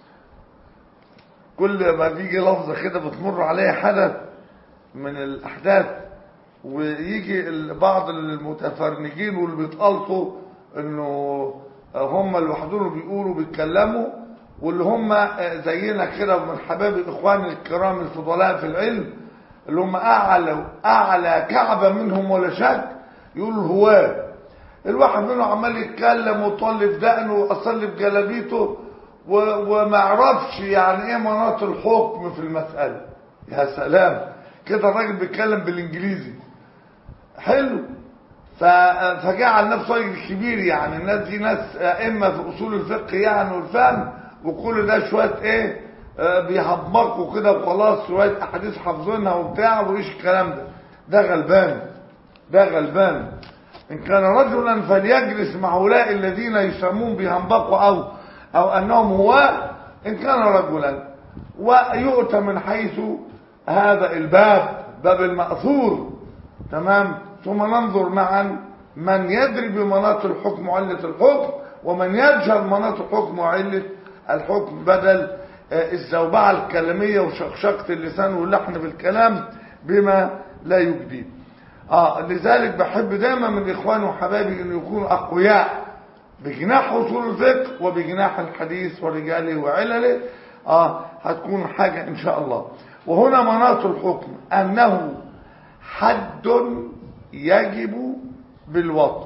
كل ما تيجي لفظة كده بتمر عليها حدث من الأحداث ويجي ال- بعض المتفرنجين واللي بيتقلطوا انه هم لوحدهم اللي بيقولوا بيتكلموا واللي هم زينا كده من حبايب اخواني الكرام الفضلاء في العلم اللي هم اعلى اعلى كعبه منهم ولا شك يقولوا الهواه الواحد منهم عمال يتكلم وطل في دقنه واصلي في جلابيته و- وما يعرفش يعني ايه مناط الحكم في المساله يا سلام كده الراجل بيتكلم بالانجليزي حلو ف- فجعل نفسه راجل كبير يعني الناس دي ناس ائمه في اصول الفقه يعني والفهم وكل ده شويه ايه آه، بيهبقوا كده وخلاص شويه احاديث حافظينها وبتاع وايش الكلام ده ده غلبان ده غلبان ان كان رجلا فليجلس مع هؤلاء الذين يسمون بيهنبقوا او او انهم هواه ان كان رجلا ويؤتى من حيث هذا الباب باب المأثور تمام ثم ننظر معا من يدري بمناط الحكم وعلة الحكم ومن يجهل مناط الحكم وعلة الحكم بدل آه، الزوبعة الكلامية وشقشقة اللسان واللحن بالكلام بما لا يجدي اه لذلك بحب دايما من اخواني وحبايبي ان يكونوا اقوياء بجناح اصول الفقه وبجناح الحديث ورجاله وعلله اه هتكون حاجة ان شاء الله وهنا مناط الحكم انه حد يجب بالوطن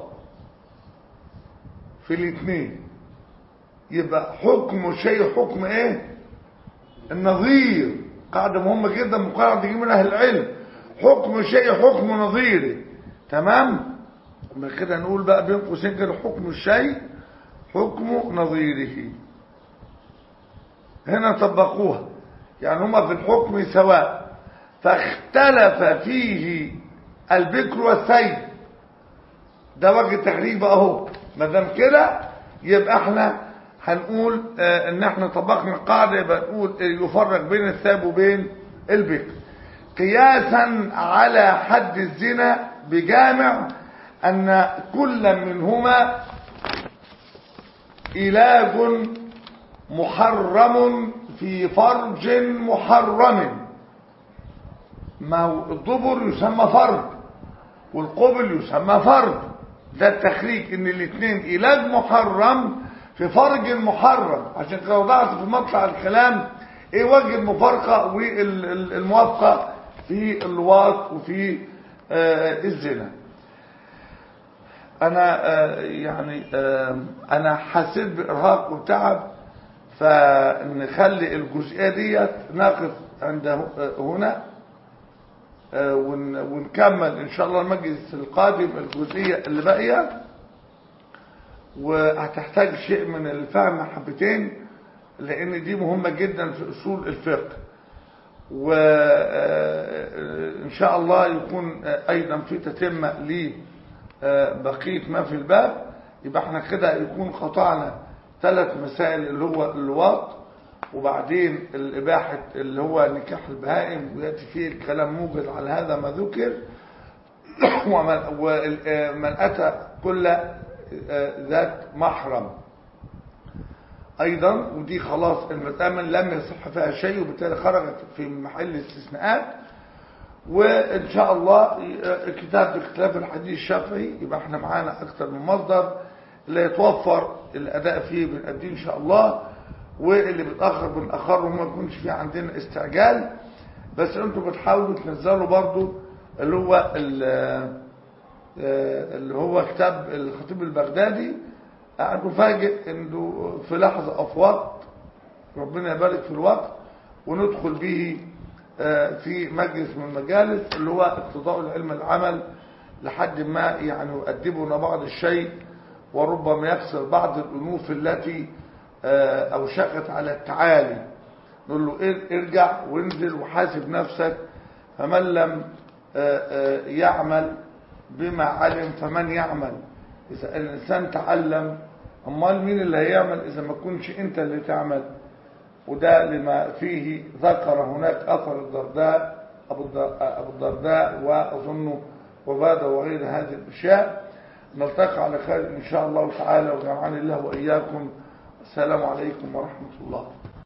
في الاثنين يبقى حكم شيء حكم ايه النظير قاعدة مهمة جدا مقارنة تجيب من اهل العلم حكم شيء حكم نظيري تمام يبقى كده نقول بقى بين قوسين كده حكم الشيء حكم نظيره هنا طبقوها يعني هما في الحكم سواء فاختلف فيه البكر والسيد ده وجه التحريف بقى اهو ما دام كده يبقى احنا هنقول آه ان احنا طبقنا القاعده يبقى نقول آه، يفرق بين الثاب وبين البكر قياسا على حد الزنا بجامع ان كل منهما علاج محرم في فرج محرم ما هو الدبر يسمى فرج والقبل يسمى فرج ده التخريج ان الاثنين علاج محرم في فرج محرم عشان كده وضعت في مطلع الكلام ايه وجه المفارقه والموافقه في اللواط وفي آه الزنا انا آه يعني آه انا حسيت بارهاق وتعب فنخلي الجزئيه ديت نقف عند هنا آه، ون- ونكمل ان شاء الله المجلس القادم الجزئيه اللي باقيه وهتحتاج شيء من الفهم حبتين لان دي مهمه جدا في اصول الفقه وان شاء الله يكون آه، ايضا في تتمه لبقيه ما في الباب يبقى احنا كده يكون قطعنا ثلاث مسائل اللي هو اللواط وبعدين الإباحة اللي هو نكاح البهائم ويأتي فيه الكلام موجز على هذا ما ذكر ومن, ومن أتى كل ذات محرم أيضا ودي خلاص المتأمن لم يصح فيها شيء وبالتالي خرجت في محل الاستثناءات وإن شاء الله كتاب اختلاف الحديث الشافعي يبقى احنا معانا أكثر من مصدر اللي يتوفر الأداء فيه بنأديه إن شاء الله واللي بيتأخر بنأخره وما يكونش فيه عندنا استعجال بس انتوا بتحاولوا تنزلوا برضو اللي هو ال- اللي هو كتاب الخطيب البغدادي قاعد مفاجئ انه في لحظة او في وقت ربنا يبارك في الوقت وندخل به آه، في مجلس من المجالس اللي هو اقتضاء العلم العمل لحد ما يعني يؤدبنا بعض الشيء وربما يكسر بعض الأنوف التي آه، أوشكت على التعالي نقول له إر- ارجع وانزل وحاسب نفسك فمن لم آه، آه، يعمل بما علم فمن يعمل إذا الإنسان تعلم أمال مين اللي هيعمل إذا ما كنش أنت اللي تعمل وده لما فيه ذكر هناك أثر الدرداء أبو الدر- أبو الدرداء وأظنه وبعد وغير هذه الأشياء نلتقي على خير إن شاء الله تعالى وجمعني الله وإياكم السلام عليكم ورحمة الله